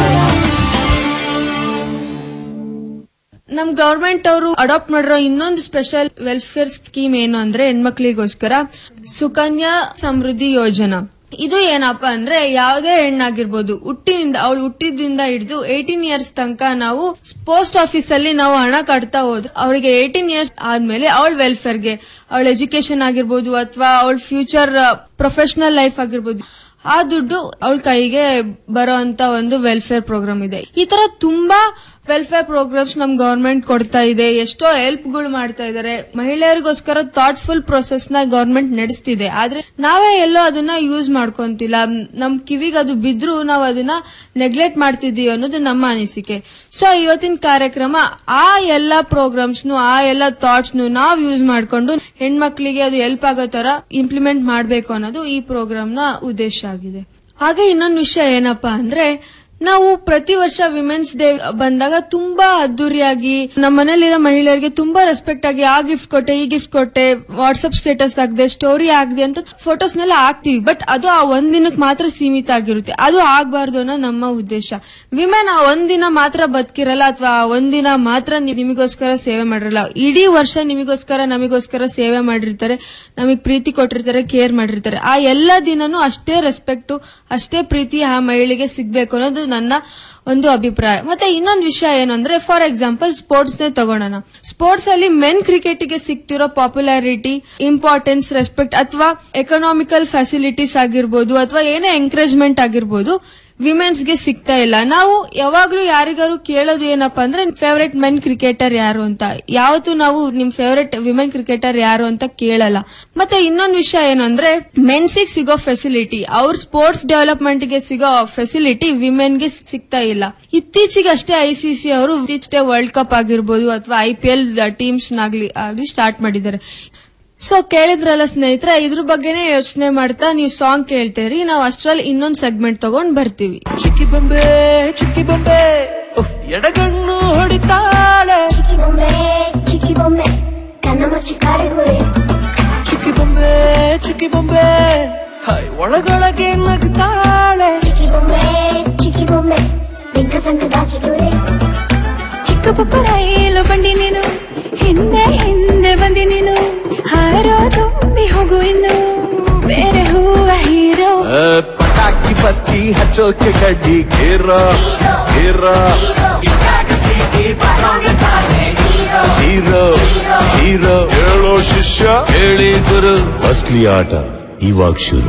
ನಮ್ ಗವರ್ಮೆಂಟ್ ಅವರು ಅಡಾಪ್ಟ್ ಮಾಡಿರೋ ಇನ್ನೊಂದು ಸ್ಪೆಷಲ್ ವೆಲ್ಫೇರ್ ಸ್ಕೀಮ್ ಏನು ಅಂದ್ರೆ ಹೆಣ್ಮಕ್ಳಿಗೋಸ್ಕರ ಸುಕನ್ಯಾ ಸಮೃದ್ಧಿ ಯೋಜನಾ ಇದು ಏನಪ್ಪಾ ಅಂದ್ರೆ ಯಾವುದೇ ಹೆಣ್ಣಾಗಿರ್ಬೋದು ಹುಟ್ಟಿನಿಂದ ಅವಳು ಹುಟ್ಟಿದಿಂದ ಹಿಡಿದು ಏಟೀನ್ ಇಯರ್ಸ್ ತನಕ ನಾವು ಪೋಸ್ಟ್ ಆಫೀಸ್ ಅಲ್ಲಿ ನಾವು ಹಣ ಕಟ್ತಾ ಹೋದ್ರೆ ಅವಳಿಗೆ ಏಟೀನ್ ಇಯರ್ಸ್ ಆದ್ಮೇಲೆ ಅವಳ ವೆಲ್ಫೇರ್ಗೆ ಅವಳ ಎಜುಕೇಶನ್ ಆಗಿರ್ಬೋದು ಅಥವಾ ಅವಳ ಫ್ಯೂಚರ್ ಪ್ರೊಫೆಷನಲ್ ಲೈಫ್ ಆಗಿರ್ಬೋದು ಆ ದುಡ್ಡು ಅವಳ ಕೈಗೆ ಬರೋ ಅಂತ ಒಂದು ವೆಲ್ಫೇರ್ ಪ್ರೋಗ್ರಾಮ್ ಇದೆ ಈ ತರ ತುಂಬಾ ವೆಲ್ಫೇರ್ ಪ್ರೋಗ್ರಾಮ್ಸ್ ನಮ್ ಗವರ್ಮೆಂಟ್ ಕೊಡ್ತಾ ಇದೆ ಎಷ್ಟೋ ಹೆಲ್ಪ್ ಗಳು ಮಾಡ್ತಾ ಇದಾರೆ ಮಹಿಳೆಯರಿಗೋಸ್ಕರ ಥಾಟ್ಫುಲ್ ಪ್ರೊಸೆಸ್ ನ ಗವರ್ಮೆಂಟ್ ನಡೆಸ್ತಿದೆ ಆದ್ರೆ ನಾವೇ ಎಲ್ಲೋ ಅದನ್ನ ಯೂಸ್ ಮಾಡ್ಕೊಂತಿಲ್ಲ ನಮ್ ಕಿವಿಗೆ ಅದು ಬಿದ್ರು ನಾವು ಅದನ್ನ ನೆಗ್ಲೆಕ್ಟ್ ಮಾಡ್ತಿದೀವಿ ಅನ್ನೋದು ನಮ್ಮ ಅನಿಸಿಕೆ ಸೊ ಇವತ್ತಿನ ಕಾರ್ಯಕ್ರಮ ಆ ಎಲ್ಲಾ ಪ್ರೋಗ್ರಾಮ್ಸ್ ಆ ಎಲ್ಲಾ ಥಾಟ್ಸ್ ನಾವ್ ಯೂಸ್ ಮಾಡ್ಕೊಂಡು ಹೆಣ್ಮಕ್ಳಿಗೆ ಅದು ಹೆಲ್ಪ್ ಆಗೋ ತರ ಇಂಪ್ಲಿಮೆಂಟ್ ಮಾಡ್ಬೇಕು ಅನ್ನೋದು ಈ ಪ್ರೋಗ್ರಾಮ್ ನ ಉದ್ದೇಶ ಆಗಿದೆ ಹಾಗೆ ಇನ್ನೊಂದು ವಿಷಯ ಏನಪ್ಪಾ ಅಂದ್ರೆ ನಾವು ಪ್ರತಿ ವರ್ಷ ವಿಮೆನ್ಸ್ ಡೇ ಬಂದಾಗ ತುಂಬಾ ಅದ್ದೂರಿಯಾಗಿ ನಮ್ಮ ಮನೇಲಿರೋ ಮಹಿಳೆಯರಿಗೆ ತುಂಬಾ ರೆಸ್ಪೆಕ್ಟ್ ಆಗಿ ಆ ಗಿಫ್ಟ್ ಕೊಟ್ಟೆ ಈ ಗಿಫ್ಟ್ ಕೊಟ್ಟೆ ವಾಟ್ಸ್ಆಪ್ ಸ್ಟೇಟಸ್ ಆಗದೆ ಸ್ಟೋರಿ ಆಗದೆ ಅಂತ ಫೋಟೋಸ್ನೆಲ್ಲ ಹಾಕ್ತಿವಿ ಬಟ್ ಅದು ಆ ಒಂದ್ ದಿನಕ್ಕೆ ಮಾತ್ರ ಸೀಮಿತ ಆಗಿರುತ್ತೆ ಅದು ಆಗ್ಬಾರ್ದು ಅನ್ನೋ ನಮ್ಮ ಉದ್ದೇಶ ವಿಮೆನ್ ಆ ಒಂದಿನ ಮಾತ್ರ ಬದುಕಿರಲ್ಲ ಅಥವಾ ಆ ಒಂದಿನ ಮಾತ್ರ ನಿ- ನಿಮಗೋಸ್ಕರ ಸೇವೆ ಮಾಡಿರಲ್ಲ ಇಡೀ ವರ್ಷ ನಿಮಗೋಸ್ಕರ ನಮಗೋಸ್ಕರ ಸೇವೆ ಮಾಡಿರ್ತಾರೆ ನಮಗ್ ಪ್ರೀತಿ ಕೊಟ್ಟಿರ್ತಾರೆ ಕೇರ್ ಮಾಡಿರ್ತಾರೆ ಆ ಎಲ್ಲ ದಿನನೂ ಅಷ್ಟೇ ರೆಸ್ಪೆಕ್ಟ್ ಅಷ್ಟೇ ಪ್ರೀತಿ ಆ ಮಹಿಳೆಗೆ ಸಿಗ್ಬೇಕು ಅನ್ನೋದು ನನ್ನ ಒಂದು ಅಭಿಪ್ರಾಯ ಮತ್ತೆ ಇನ್ನೊಂದು ವಿಷಯ ಏನು ಅಂದ್ರೆ ಫಾರ್ ಎಕ್ಸಾಂಪಲ್ ಸ್ಪೋರ್ಟ್ಸ್ ನೇ ತಗೊಳ್ಳೋಣ ಸ್ಪೋರ್ಟ್ಸ್ ಅಲ್ಲಿ ಮೆನ್ ಕ್ರಿಕೆಟ್ ಗೆ ಸಿಗ್ತಿರೋ ಪಾಪ್ಯುಲಾರಿಟಿ ಇಂಪಾರ್ಟೆನ್ಸ್ ರೆಸ್ಪೆಕ್ಟ್ ಅಥವಾ ಎಕನಾಮಿಕಲ್ ಫೆಸಿಲಿಟೀಸ್ ಆಗಿರ್ಬೋದು ಅಥವಾ ಏನೇ ಎಂಕರೇಜ್ಮೆಂಟ್ ಆಗಿರ್ಬೋದು ವಿಮೆನ್ಸ್ ಗೆ ಸಿಗ್ತಾ ಇಲ್ಲ ನಾವು ಯಾವಾಗ್ಲೂ ಯಾರಿಗಾರು ಕೇಳೋದು ಏನಪ್ಪಾ ಅಂದ್ರೆ ಫೇವರೆಟ್ ಮೆನ್ ಕ್ರಿಕೆಟರ್ ಯಾರು ಅಂತ ಯಾವತ್ತು ನಾವು ನಿಮ್ ಫೇವರೆಟ್ ವಿಮೆನ್ ಕ್ರಿಕೆಟರ್ ಯಾರು ಅಂತ ಕೇಳಲ್ಲ ಮತ್ತೆ ಇನ್ನೊಂದು ವಿಷಯ ಏನು ಅಂದ್ರೆ ಮೆನ್ಸಿಗೆ ಸಿಗೋ ಫೆಸಿಲಿಟಿ ಅವ್ರ ಸ್ಪೋರ್ಟ್ಸ್ ಡೆವಲಪ್ಮೆಂಟ್ ಗೆ ಸಿಗೋ ಫೆಸಿಲಿಟಿ ವಿಮೆನ್ ಗೆ ಸಿಗ್ತಾ ಇಲ್ಲ ಇತ್ತೀಚೆಗೆ ಅಷ್ಟೇ ಐಸಿಸಿ ಅವರು ಇತ್ತೀಚೆಗೆ ವರ್ಲ್ಡ್ ಕಪ್ ಆಗಿರ್ಬೋದು ಅಥವಾ ಐ ಪಿ ಎಲ್ ಟೀಮ್ಸ್ ನಾಗ್ಲಿ ಆಗ್ಲಿ ಸ್ಟಾರ್ಟ್ ಮಾಡಿದ್ದಾರೆ ಸೊ ಕೇಳಿದ್ರಲ್ಲ ಸ್ನೇಹಿತರೆ ಇದ್ರ ಬಗ್ಗೆನೇ ಯೋಚನೆ ಮಾಡ್ತಾ ನೀವು ಸಾಂಗ್ ಕೇಳ್ತೀರಿ ನಾವು ಅಷ್ಟ್ರಲ್ಲಿ ಇನ್ನೊಂದ್ ಸೆಗ್ಮೆಂಟ್ ತಗೊಂಡ್ ಬರ್ತೀವಿ ಚಿಕ್ಕಿ ಬೊಂಬೆ ಚಿಕ್ಕಿ ಬೊಂಬೆ ಉಫ್, ಎಡಗಣ್ಣು ಹೊಡಿತಾಳೆ ಚಿಕ್ಕಿ ಬೊಂಬೆ ಚಿಕ್ಕಿ ಬೊಂಬೆ ಕಣ್ಣ ಮುಚ್ಚಿ ಕಾಡಿಗುರೆ ಚಿಕ್ಕಿ ಬೊಂಬೆ ಚಿಕ್ಕಿ ಬೊಂಬೆ ಹಾಯ್ ಒಳಗೊಳಗೆ ನಗ್ತಾಳೆ ಚಿಕ್ಕಿ ಬೊಂಬೆ ಚಿಕ್ಕಿ ಬೊಂಬೆ ಬಿಂಕ ಸಂಕ ದಾಚಿಗುರೆ ಚಿಕ್ಕ ಪುಕ್ಕ ರೈಲು ಬಂಡಿ ನೀನು ಹಿಂದೆ ಹಿಂದೆ ಬಂದಿ ನೀನು ಹಾರೋ ತುಂಬಿ ಹೋಗು ಇನ್ನು ಬೇರೆ ಹೂವ ಹೀರೋ ಪಟಾಕಿ ಬತ್ತಿ ಹಚ್ಚೋಕೆ ಕಡ್ಡಿ ಗೇರ ಗೇರ ಹೀರೋ ಹೀರೋ ಹೇಳೋ ಶಿಷ್ಯ ಹೇಳಿ ಗುರು ಅಸ್ಲಿ ಆಟ ಇವಾಗ ಶುರು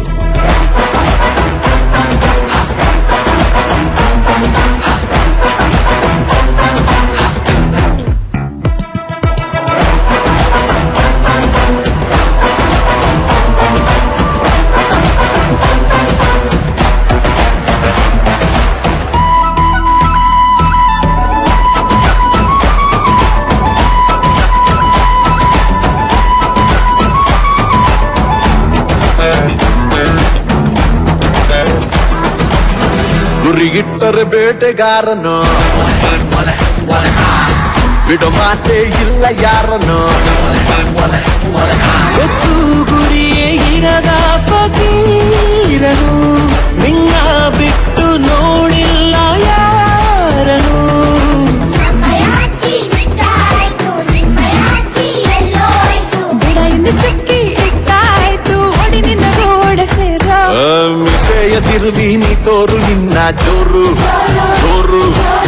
ಗುರಿಗಿಟ್ಟರೆ ಬೇಟೆಗಾರನು ಬಿಡೋ ಮಾತೆ ಇಲ್ಲ ಯಾರನು ಗೊತ್ತು ಗುರಿಯೇ ಇರದ ಫಕೀರನು ನಿನ್ನ ಬಿಟ್ಟು ನೋಡಿಲ್ಲ ಯಾರನು ಬಿಡ ಎಂದು ಚಕ್ಕಿ ಇಟ್ಟಾಯ್ತು ಒಡಿ ನಿನ್ನ ಗೋಡ ಸೇರ ಆ, ಮಿಸೆಯ ತಿರುವಿ ನೀ ತೋರು ನಿನ್ನ ಜೋರು ಜೋರು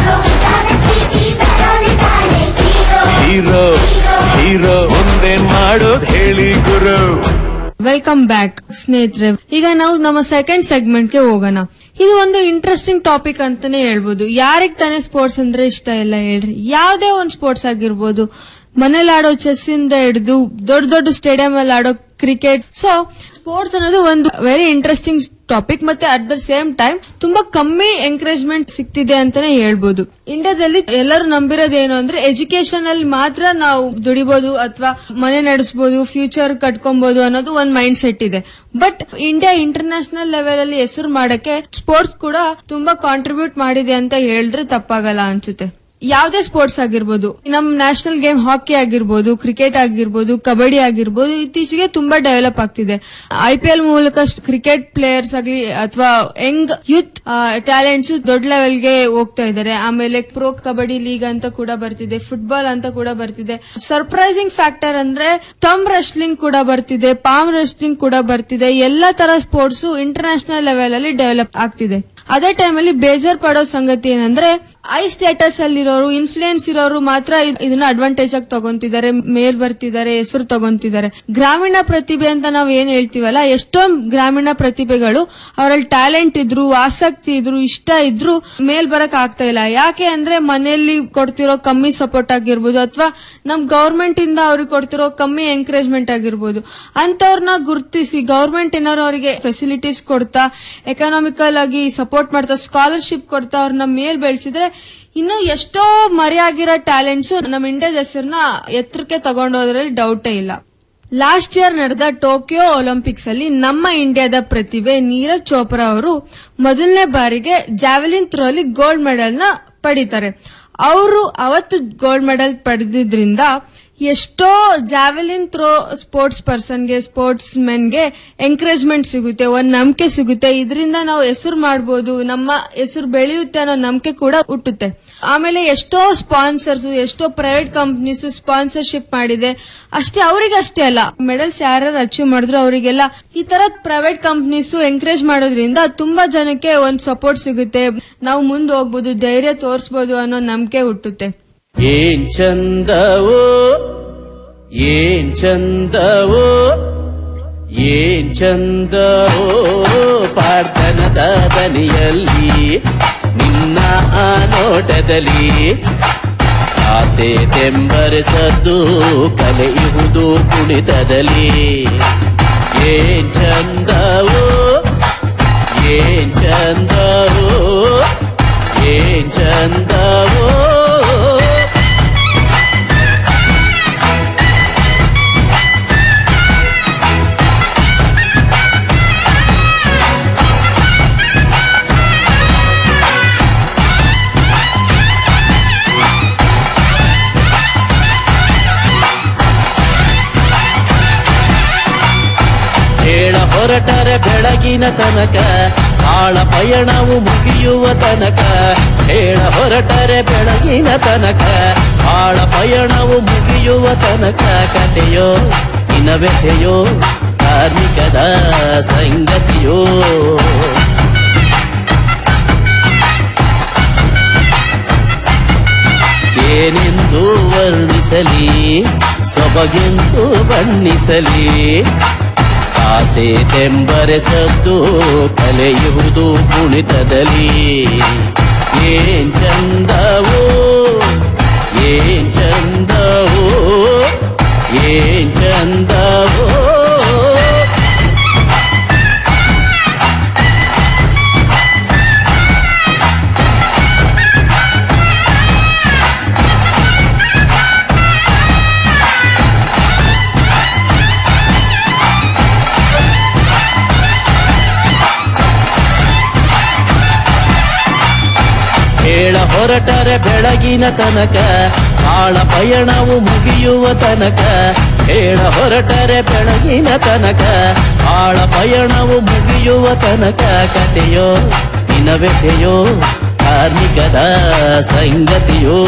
ಹೀರೋ ಹೀರೋ ಒಂದೇನ್ ಮಾಡೋದ್ ಹೇಳಿ ಗುರು ವೆಲ್ಕಮ್ ಬ್ಯಾಕ್ ಸ್ನೇಹಿತರೆ ಈಗ ನಾವು ನಮ್ಮ ಸೆಕೆಂಡ್ ಸೆಗ್ಮೆಂಟ್ ಗೆ ಹೋಗೋಣ ಇದು ಒಂದು ಇಂಟ್ರೆಸ್ಟಿಂಗ್ ಟಾಪಿಕ್ ಅಂತಾನೆ ಹೇಳ್ಬೋದು ಯಾರಿಗ್ ತಾನೇ ಸ್ಪೋರ್ಟ್ಸ್ ಅಂದ್ರೆ ಇಷ್ಟ ಇಲ್ಲ ಹೇಳ್ರಿ ಯಾವ್ದೇ ಒಂದ್ ಸ್ಪೋರ್ಟ್ಸ್ ಆಗಿರ್ಬೋದು ಮನೇಲಿ ಆಡೋ ಚೆಸ್ ಇಂದ ಹಿಡಿದು ದೊಡ್ಡ ದೊಡ್ಡ ಸ್ಟೇಡಿಯಂ ಅಲ್ಲಿ ಆಡೋ ಕ್ರಿಕೆಟ್ ಸೊ ಸ್ಪೋರ್ಟ್ಸ್ ಅನ್ನೋದು ಒಂದು ವೆರಿ ಇಂಟ್ರೆಸ್ಟಿಂಗ್ ಟಾಪಿಕ್ ಮತ್ತೆ ಅಟ್ ದ ಸೇಮ್ ಟೈಮ್ ತುಂಬಾ ಕಮ್ಮಿ ಎಂಕರೇಜ್ಮೆಂಟ್ ಸಿಗ್ತಿದೆ ಅಂತಾನೆ ಹೇಳ್ಬೋದು ಇಂಡಿಯಾದಲ್ಲಿ ಎಲ್ಲರೂ ನಂಬಿರೋದೇನು ಅಂದ್ರೆ ಎಜುಕೇಶನ್ ಅಲ್ಲಿ ಮಾತ್ರ ನಾವು ದುಡಿಬಹುದು ಅಥವಾ ಮನೆ ನಡೆಸಬಹುದು ಫ್ಯೂಚರ್ ಕಟ್ಕೊಬಹುದು ಅನ್ನೋದು ಒಂದ್ ಮೈಂಡ್ ಸೆಟ್ ಇದೆ ಬಟ್ ಇಂಡಿಯಾ ಇಂಟರ್ನ್ಯಾಷನಲ್ ಲೆವೆಲ್ ಅಲ್ಲಿ ಹೆಸರು ಮಾಡಕ್ಕೆ ಸ್ಪೋರ್ಟ್ಸ್ ಕೂಡ ತುಂಬಾ ಕಾಂಟ್ರಿಬ್ಯೂಟ್ ಮಾಡಿದೆ ಅಂತ ಹೇಳಿದ್ರೆ ತಪ್ಪಾಗಲ್ಲ ಅನ್ಸುತ್ತೆ ಯಾವ್ದೇ ಸ್ಪೋರ್ಟ್ಸ್ ಆಗಿರ್ಬೋದು ನಮ್ ನ್ಯಾಷನಲ್ ಗೇಮ್ ಹಾಕಿ ಆಗಿರ್ಬೋದು ಕ್ರಿಕೆಟ್ ಆಗಿರ್ಬೋದು ಕಬಡ್ಡಿ ಆಗಿರ್ಬೋದು ಇತ್ತೀಚೆಗೆ ತುಂಬಾ ಡೆವಲಪ್ ಆಗ್ತಿದೆ ಐ ಪಿ ಎಲ್ ಮೂಲಕ ಕ್ರಿಕೆಟ್ ಪ್ಲೇಯರ್ಸ್ ಆಗ್ಲಿ ಅಥವಾ ಯಂಗ್ ಯೂತ್ ಟ್ಯಾಲೆಂಟ್ಸ್ ದೊಡ್ಡ ಲೆವೆಲ್ಗೆ ಹೋಗ್ತಾ ಇದ್ದಾರೆ ಆಮೇಲೆ ಪ್ರೋ ಕಬಡ್ಡಿ ಲೀಗ್ ಅಂತ ಕೂಡ ಬರ್ತಿದೆ ಫುಟ್ಬಾಲ್ ಅಂತ ಕೂಡ ಬರ್ತಿದೆ ಸರ್ಪ್ರೈಸಿಂಗ್ ಫ್ಯಾಕ್ಟರ್ ಅಂದ್ರೆ ತಮ್ ರೆಸ್ಲಿಂಗ್ ಕೂಡ ಬರ್ತಿದೆ ಪಾಮ್ ರೆಸ್ಲಿಂಗ್ ಕೂಡ ಬರ್ತಿದೆ ಎಲ್ಲಾ ತರ ಸ್ಪೋರ್ಟ್ಸ್ ಇಂಟರ್ನ್ಯಾಷನಲ್ ಲೆವೆಲ್ ಅಲ್ಲಿ ಡೆವಲಪ್ ಆಗ್ತಿದೆ ಅದೇ ಟೈಮಲ್ಲಿ ಬೇಜಾರ್ ಪಡೋ ಸಂಗತಿ ಏನಂದ್ರೆ ಐ ಸ್ಟೇಟಸ್ ಅಲ್ಲಿರೋರು ಇನ್ಫ್ಲೂಯೆನ್ಸ್ ಇರೋರು ಮಾತ್ರ ಇದ್- ಇದನ್ನ ಅಡ್ವಾಂಟೇಜ್ ಆಗಿ ತಗೊಂತಿದ್ದಾರೆ ಮೇಲ್ ಬರ್ತಿದ್ದಾರೆ ಹೆಸರು ತಗೊಂತಿದ್ದಾರೆ ಗ್ರಾಮೀಣ ಪ್ರತಿಭೆ ಅಂತ ನಾವ್ ಏನ್ ಹೇಳ್ತೀವಲ್ಲ ಎಷ್ಟೊಂದ್ ಗ್ರಾಮೀಣ ಪ್ರತಿಭೆಗಳು ಅವರಲ್ಲಿ ಟ್ಯಾಲೆಂಟ್ ಇದ್ರು ಆಸಕ್ತಿ ಇದ್ರು ಇಷ್ಟ ಇದ್ರು ಮೇಲ್ ಬರಕ್ ಆಗ್ತಾ ಇಲ್ಲ ಯಾಕೆ ಅಂದ್ರೆ ಮನೆಯಲ್ಲಿ ಕೊಡ್ತಿರೋ ಕಮ್ಮಿ ಸಪೋರ್ಟ್ ಆಗಿರ್ಬೋದು ಅಥವಾ ನಮ್ ಗವರ್ಮೆಂಟ್ ಇಂದ ಅವ್ರಿಗೆ ಕೊಡ್ತಿರೋ ಕಮ್ಮಿ ಎಂಕರೇಜ್ಮೆಂಟ್ ಆಗಿರ್ಬೋದು ಅಂತವ್ರನ್ನ ಗುರುತಿಸಿ ಗವರ್ಮೆಂಟ್ ಏನಾದ್ರು ಅವರಿಗೆ ಫೆಸಿಲಿಟೀಸ್ ಕೊಡ್ತಾ ಎಕನಾಮಿಕಲ್ ಆಗಿ ಸಪೋರ್ಟ್ ಮಾಡ್ತಾ ಸ್ಕಾಲರ್ಶಿಪ್ ಕೊಡ್ತಾ ಅವ್ರನ್ನ ಮೇಲ್ ಬೆಳೆಸಿದ್ರೆ ಇನ್ನು ಎಷ್ಟೋ ಮರೆಯಾಗಿರೋ ಟ್ಯಾಲೆಂಟ್ಸ್ ನಮ್ಮ ಇಂಡಿಯಾದ ಹೆಸರನ್ನ ಎತ್ತರಕ್ಕೆ ತಗೊಂಡೋದ್ರಲ್ಲಿ ಡೌಟೇ ಇಲ್ಲ ಲಾಸ್ಟ್ ಇಯರ್ ನಡೆದ ಟೋಕಿಯೋ ಒಲಿಂಪಿಕ್ಸ್ ಅಲ್ಲಿ ನಮ್ಮ ಇಂಡಿಯಾದ ಪ್ರತಿಭೆ ನೀರಜ್ ಚೋಪ್ರಾ ಅವರು ಮೊದಲನೇ ಬಾರಿಗೆ ಜಾವೆಲಿನ್ ಥ್ರೋ ಅಲ್ಲಿ ಗೋಲ್ಡ್ ಮೆಡಲ್ ನ ಪಡಿತಾರೆ ಅವರು ಅವತ್ತು ಗೋಲ್ಡ್ ಮೆಡಲ್ ಪಡೆದಿದ್ರಿಂದ ಎಷ್ಟೋ ಜಾವೆಲಿನ್ ಥ್ರೋ ಸ್ಪೋರ್ಟ್ಸ್ ಪರ್ಸನ್ಗೆ ಸ್ಪೋರ್ಟ್ಸ್ ಮೆನ್ಗೆ ಎಂಕರೇಜ್ಮೆಂಟ್ ಸಿಗುತ್ತೆ ಒಂದ್ ನಂಬಿಕೆ ಸಿಗುತ್ತೆ ಇದರಿಂದ ನಾವು ಹೆಸರು ಮಾಡಬಹುದು ನಮ್ಮ ಹೆಸರು ಬೆಳೆಯುತ್ತೆ ಅನ್ನೋ ನಂಬಿಕೆ ಕೂಡ ಹುಟ್ಟುತ್ತೆ ಆಮೇಲೆ ಎಷ್ಟೋ ಸ್ಪಾನ್ಸರ್ಸ್ ಎಷ್ಟೋ ಪ್ರೈವೇಟ್ ಕಂಪನೀಸ್ ಸ್ಪಾನ್ಸರ್ಶಿಪ್ ಮಾಡಿದೆ ಅಷ್ಟೇ ಅವರಿಗೆ ಅಷ್ಟೇ ಅಲ್ಲ ಮೆಡಲ್ಸ್ ಯಾರು ಅಚೀವ್ ಮಾಡಿದ್ರು ಅವರಿಗೆಲ್ಲ ಈ ತರ ಪ್ರೈವೇಟ್ ಕಂಪನೀಸ್ ಎಂಕರೇಜ್ ಮಾಡೋದ್ರಿಂದ ತುಂಬಾ ಜನಕ್ಕೆ ಒಂದ್ ಸಪೋರ್ಟ್ ಸಿಗುತ್ತೆ ನಾವು ಮುಂದೆ ಹೋಗ್ಬೋದು ಧೈರ್ಯ ತೋರಿಸಬಹುದು ಅನ್ನೋ ನಂಬಿಕೆ ಹುಟ್ಟುತ್ತೆ ಏನ್ ಚಂದವೋ ಏನ್ ಚಂದವೋ ಏನ್ ಚಂದವೋ ಪಾರ್ಥನದ ದನಿಯಲ್ಲಿ ನಿನ್ನ ಆ ನೋಟದಲ್ಲಿ ಆಸೆ ತೆಂಬರಿಸದ್ದು ಕಲೆಯುವುದು ಕುಣಿತದಲ್ಲಿ ಏನ್ ಚಂದವೋ ಏನ್ ಚಂದವೋ ಏನ್ ಚಂದವೋ ಹೇಳ ಹೊರಟರೆ ಬೆಳಗಿನ ತನಕ ಆಳ ಪಯಣವು ಮುಗಿಯುವ ತನಕ ಹೇಳ ಹೊರಟರೆ ಬೆಳಗಿನ ತನಕ ಆಳ ಪಯಣವು ಮುಗಿಯುವ ತನಕ ಕಥೆಯೋ ಇನವ್ಯಥೆಯೋ ಕಾರ್ಮಿಕದ ಸಂಗತಿಯೋ ಏನೆಂದು ವರ್ಣಿಸಲಿ ಸೊಬಗೆಂದು ಬಣ್ಣಿಸಲಿ ಆಸೆ ತೆಂಬರೆಸದ್ದು ಕಲೆಯುವುದು ಕುಣಿತದಲ್ಲಿ ಏನ್ ಚಂದವೋ ಏನ್ ಚಂದವೋ ಏನ್ ಚಂದವೋ ಹೇಳ ಹೊರಟರೆ ಬೆಳಗಿನ ತನಕ ಆಳ ಪಯಣವು ಮುಗಿಯುವ ತನಕ ಹೇಳ ಹೊರಟರೆ ಬೆಳಗಿನ ತನಕ ಆಳ ಪಯಣವು ಮುಗಿಯುವ ತನಕ ಕಥೆಯೋ ಇನವ್ಯಥೆಯೋ ಕಾರ್ಮಿಕದ ಸಂಗತಿಯೋ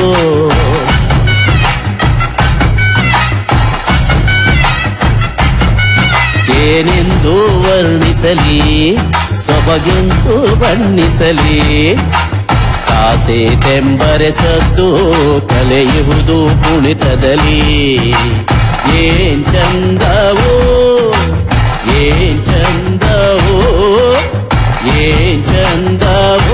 ಏನೆಂದು ವರ್ಣಿಸಲಿ ಸೊಬಗೆಂದು ಬಣ್ಣಿಸಲಿ ಆಸೆ ತೆಂಬರೆಸದ್ದು ಕಲೆಯುವುದು ಕುಣಿತದಲ್ಲಿ ಏನ್ ಚಂದವೋ ಏನ್ ಚಂದವೋ ಏನ್ ಚಂದವೋ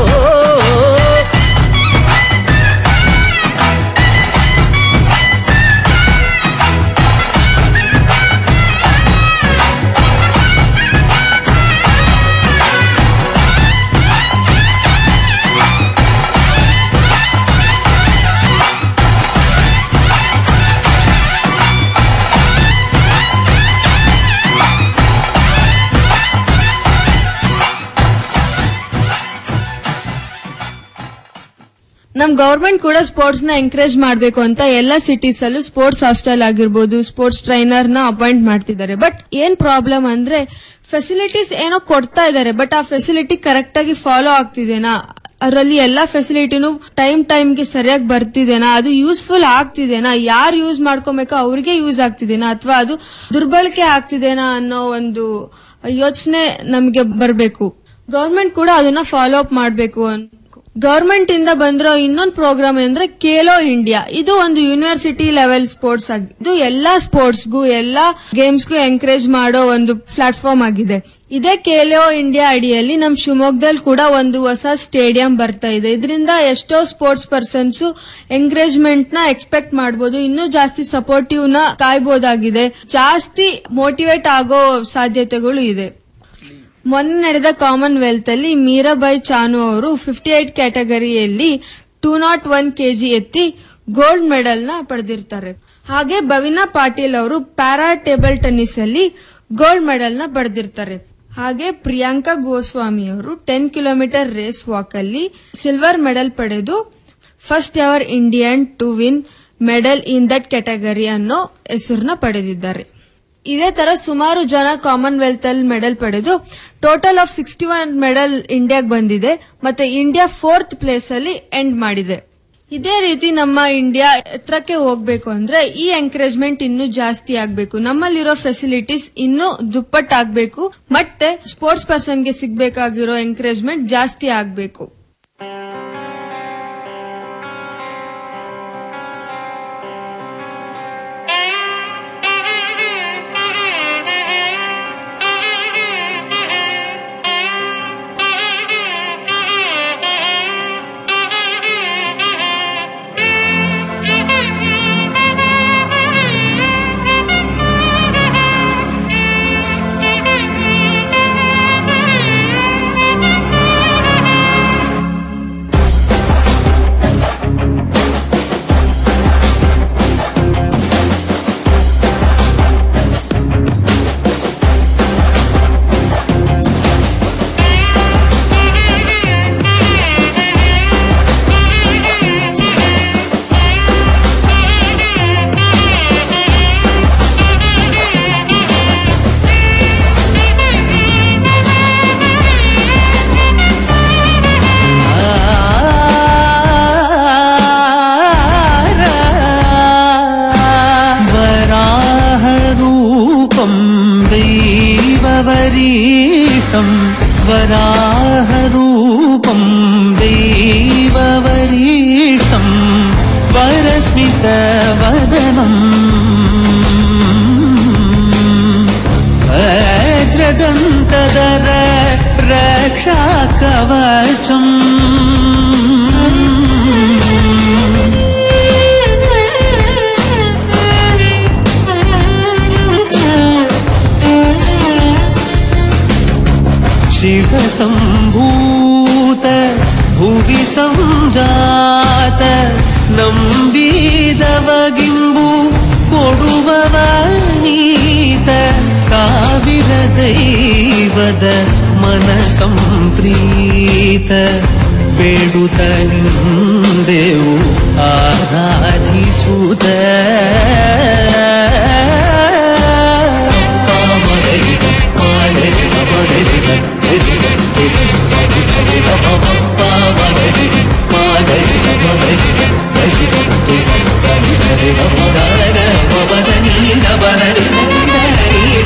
ನಮ್ ಗವರ್ಮೆಂಟ್ ಕೂಡ ಸ್ಪೋರ್ಟ್ಸ್ ನ ಎಂಕರೇಜ್ ಮಾಡಬೇಕು ಅಂತ ಎಲ್ಲ ಸಿಟೀಸ್ ಅಲ್ಲೂ ಸ್ಪೋರ್ಟ್ಸ್ ಹಾಸ್ಟೆಲ್ ಆಗಿರ್ಬೋದು ಸ್ಪೋರ್ಟ್ಸ್ ಟ್ರೈನರ್ ನ ಅಪಾಯಿಂಟ್ ಮಾಡ್ತಿದ್ದಾರೆ ಬಟ್ ಏನ್ ಪ್ರಾಬ್ಲಮ್ ಅಂದ್ರೆ ಫೆಸಿಲಿಟೀಸ್ ಏನೋ ಕೊಡ್ತಾ ಇದ್ದಾರೆ ಬಟ್ ಆ ಫೆಸಿಲಿಟಿ ಕರೆಕ್ಟ್ ಆಗಿ ಫಾಲೋ ಆಗ್ತಿದೆನಾ ಅದರಲ್ಲಿ ಎಲ್ಲಾ ಫೆಸಿಲಿಟಿನೂ ಟೈಮ್ ಟೈಮ್ಗೆ ಸರಿಯಾಗಿ ಬರ್ತಿದೆನಾ ಅದು ಯೂಸ್ಫುಲ್ ಆಗ್ತಿದೆನಾ ಯಾರು ಯೂಸ್ ಮಾಡ್ಕೊಬೇಕೋ ಅವ್ರಿಗೆ ಯೂಸ್ ಆಗ್ತಿದೆನಾ ಅಥವಾ ಅದು ದುರ್ಬಳಕೆ ಆಗ್ತಿದೆನಾ ಅನ್ನೋ ಒಂದು ಯೋಚನೆ ನಮಗೆ ಬರಬೇಕು ಗವರ್ಮೆಂಟ್ ಕೂಡ ಅದನ್ನ ಫಾಲೋ ಅಪ್ ಮಾಡಬೇಕು ಗವರ್ಮೆಂಟ್ ಇಂದ ಬಂದಿರೋ ಇನ್ನೊಂದು ಪ್ರೋಗ್ರಾಮ್ ಅಂದ್ರೆ ಖೇಲೋ ಇಂಡಿಯಾ ಇದು ಒಂದು ಯೂನಿವರ್ಸಿಟಿ ಲೆವೆಲ್ ಸ್ಪೋರ್ಟ್ಸ್ ಆಗಿ ಇದು ಎಲ್ಲಾ ಸ್ಪೋರ್ಟ್ಸ್ಗೂ ಎಲ್ಲಾ ಗೇಮ್ಸ್ಗೂ ಎಂಕರೇಜ್ ಮಾಡೋ ಒಂದು ಪ್ಲಾಟ್ಫಾರ್ಮ್ ಆಗಿದೆ ಇದೇ ಖೇಲೋ ಇಂಡಿಯಾ ಅಡಿಯಲ್ಲಿ ನಮ್ ಶಿವಮೊಗ್ಗದಲ್ಲಿ ಕೂಡ ಒಂದು ಹೊಸ ಸ್ಟೇಡಿಯಂ ಬರ್ತಾ ಇದೆ ಇದರಿಂದ ಎಷ್ಟೋ ಸ್ಪೋರ್ಟ್ಸ್ ಪರ್ಸನ್ಸ್ ಎಂಕರೇಜ್ಮೆಂಟ್ ನ ಎಕ್ಸ್ಪೆಕ್ಟ್ ಮಾಡಬಹುದು ಇನ್ನೂ ಜಾಸ್ತಿ ಸಪೋರ್ಟಿವ್ ನ ಕಾಯ್ಬೋದಾಗಿದೆ ಜಾಸ್ತಿ ಮೋಟಿವೇಟ್ ಆಗೋ ಸಾಧ್ಯತೆಗಳು ಇದೆ ಮೊನ್ನೆ ನಡೆದ ಕಾಮನ್ವೆಲ್ತ್ ಅಲ್ಲಿ ಮೀರಾಬಾಯಿ ಚಾನು ಅವರು ಫಿಫ್ಟಿ ಏಟ್ ಕ್ಯಾಟಗರಿಯಲ್ಲಿ ಟೂ ನಾಟ್ ಒನ್ ಕೆಜಿ ಎತ್ತಿ ಗೋಲ್ಡ್ ಮೆಡಲ್ ನ ಪಡೆದಿರ್ತಾರೆ ಹಾಗೆ ಭವಿನಾ ಪಾಟೀಲ್ ಅವರು ಪ್ಯಾರಾ ಟೇಬಲ್ ಟೆನ್ನಿಸ್ ಅಲ್ಲಿ ಗೋಲ್ಡ್ ಮೆಡಲ್ ನ ಪಡೆದಿರ್ತಾರೆ ಹಾಗೆ ಪ್ರಿಯಾಂಕಾ ಗೋಸ್ವಾಮಿ ಅವರು ಟೆನ್ ಕಿಲೋಮೀಟರ್ ರೇಸ್ ವಾಕ್ ಅಲ್ಲಿ ಸಿಲ್ವರ್ ಮೆಡಲ್ ಪಡೆದು first ever Indian to win medal in that category ಅನ್ನೋ ಹೆಸರನ್ನ ಪಡೆದಿದ್ದಾರೆ ಇದೇ ತರ ಸುಮಾರು ಜನ ಕಾಮನ್ವೆಲ್ತ್ ಅಲ್ಲಿ ಮೆಡಲ್ ಪಡೆದು total of sixty one medal ಇಂಡಿಯಾಗ್ ಬಂದಿದೆ ಮತ್ತೆ ಇಂಡಿಯಾ ಫೋರ್ತ್ ಪ್ಲೇಸ್ ಅಲ್ಲಿ ಎಂಡ್ ಮಾಡಿದೆ ಇದೇ ರೀತಿ ನಮ್ಮ ಇಂಡಿಯಾ ಎತ್ತರಕ್ಕೆ ಹೋಗ್ಬೇಕು ಅಂದ್ರೆ ಈ ಎಂಕರೇಜ್ಮೆಂಟ್ ಇನ್ನೂ ಜಾಸ್ತಿ ಆಗ್ಬೇಕು ನಮ್ಮಲ್ಲಿರೋ ಫೆಸಿಲಿಟೀಸ್ ಇನ್ನೂ ದುಪ್ಪಟ್ಟಾಗ್ಬೇಕು ಮತ್ತೆ ಸ್ಪೋರ್ಟ್ಸ್ ಪರ್ಸನ್ಗೆ ಸಿಗ್ಬೇಕಾಗಿರೋ ಎಂಕರೇಜ್ಮೆಂಟ್ ಜಾಸ್ತಿ ಆಗ್ಬೇಕು वराहरूपं दैववरीष्टं वराहरूपं दैववरीष्टं वरस्मितवदनम् वज्रदन्तदर रक्षाकवचम् शिवसम्भूत भुवि सञ्जात ನಂಬಿದವಗಿಂಬು ಕೊಡುವವನೀತ ಸಾವಿರ ದೈವದ ಮನ ಸಂಪ್ರೀತ ಬೇಡುತ್ತ ನಿಂದೆವು ಆರಾಧಿಸುತ್ತ ನೀರ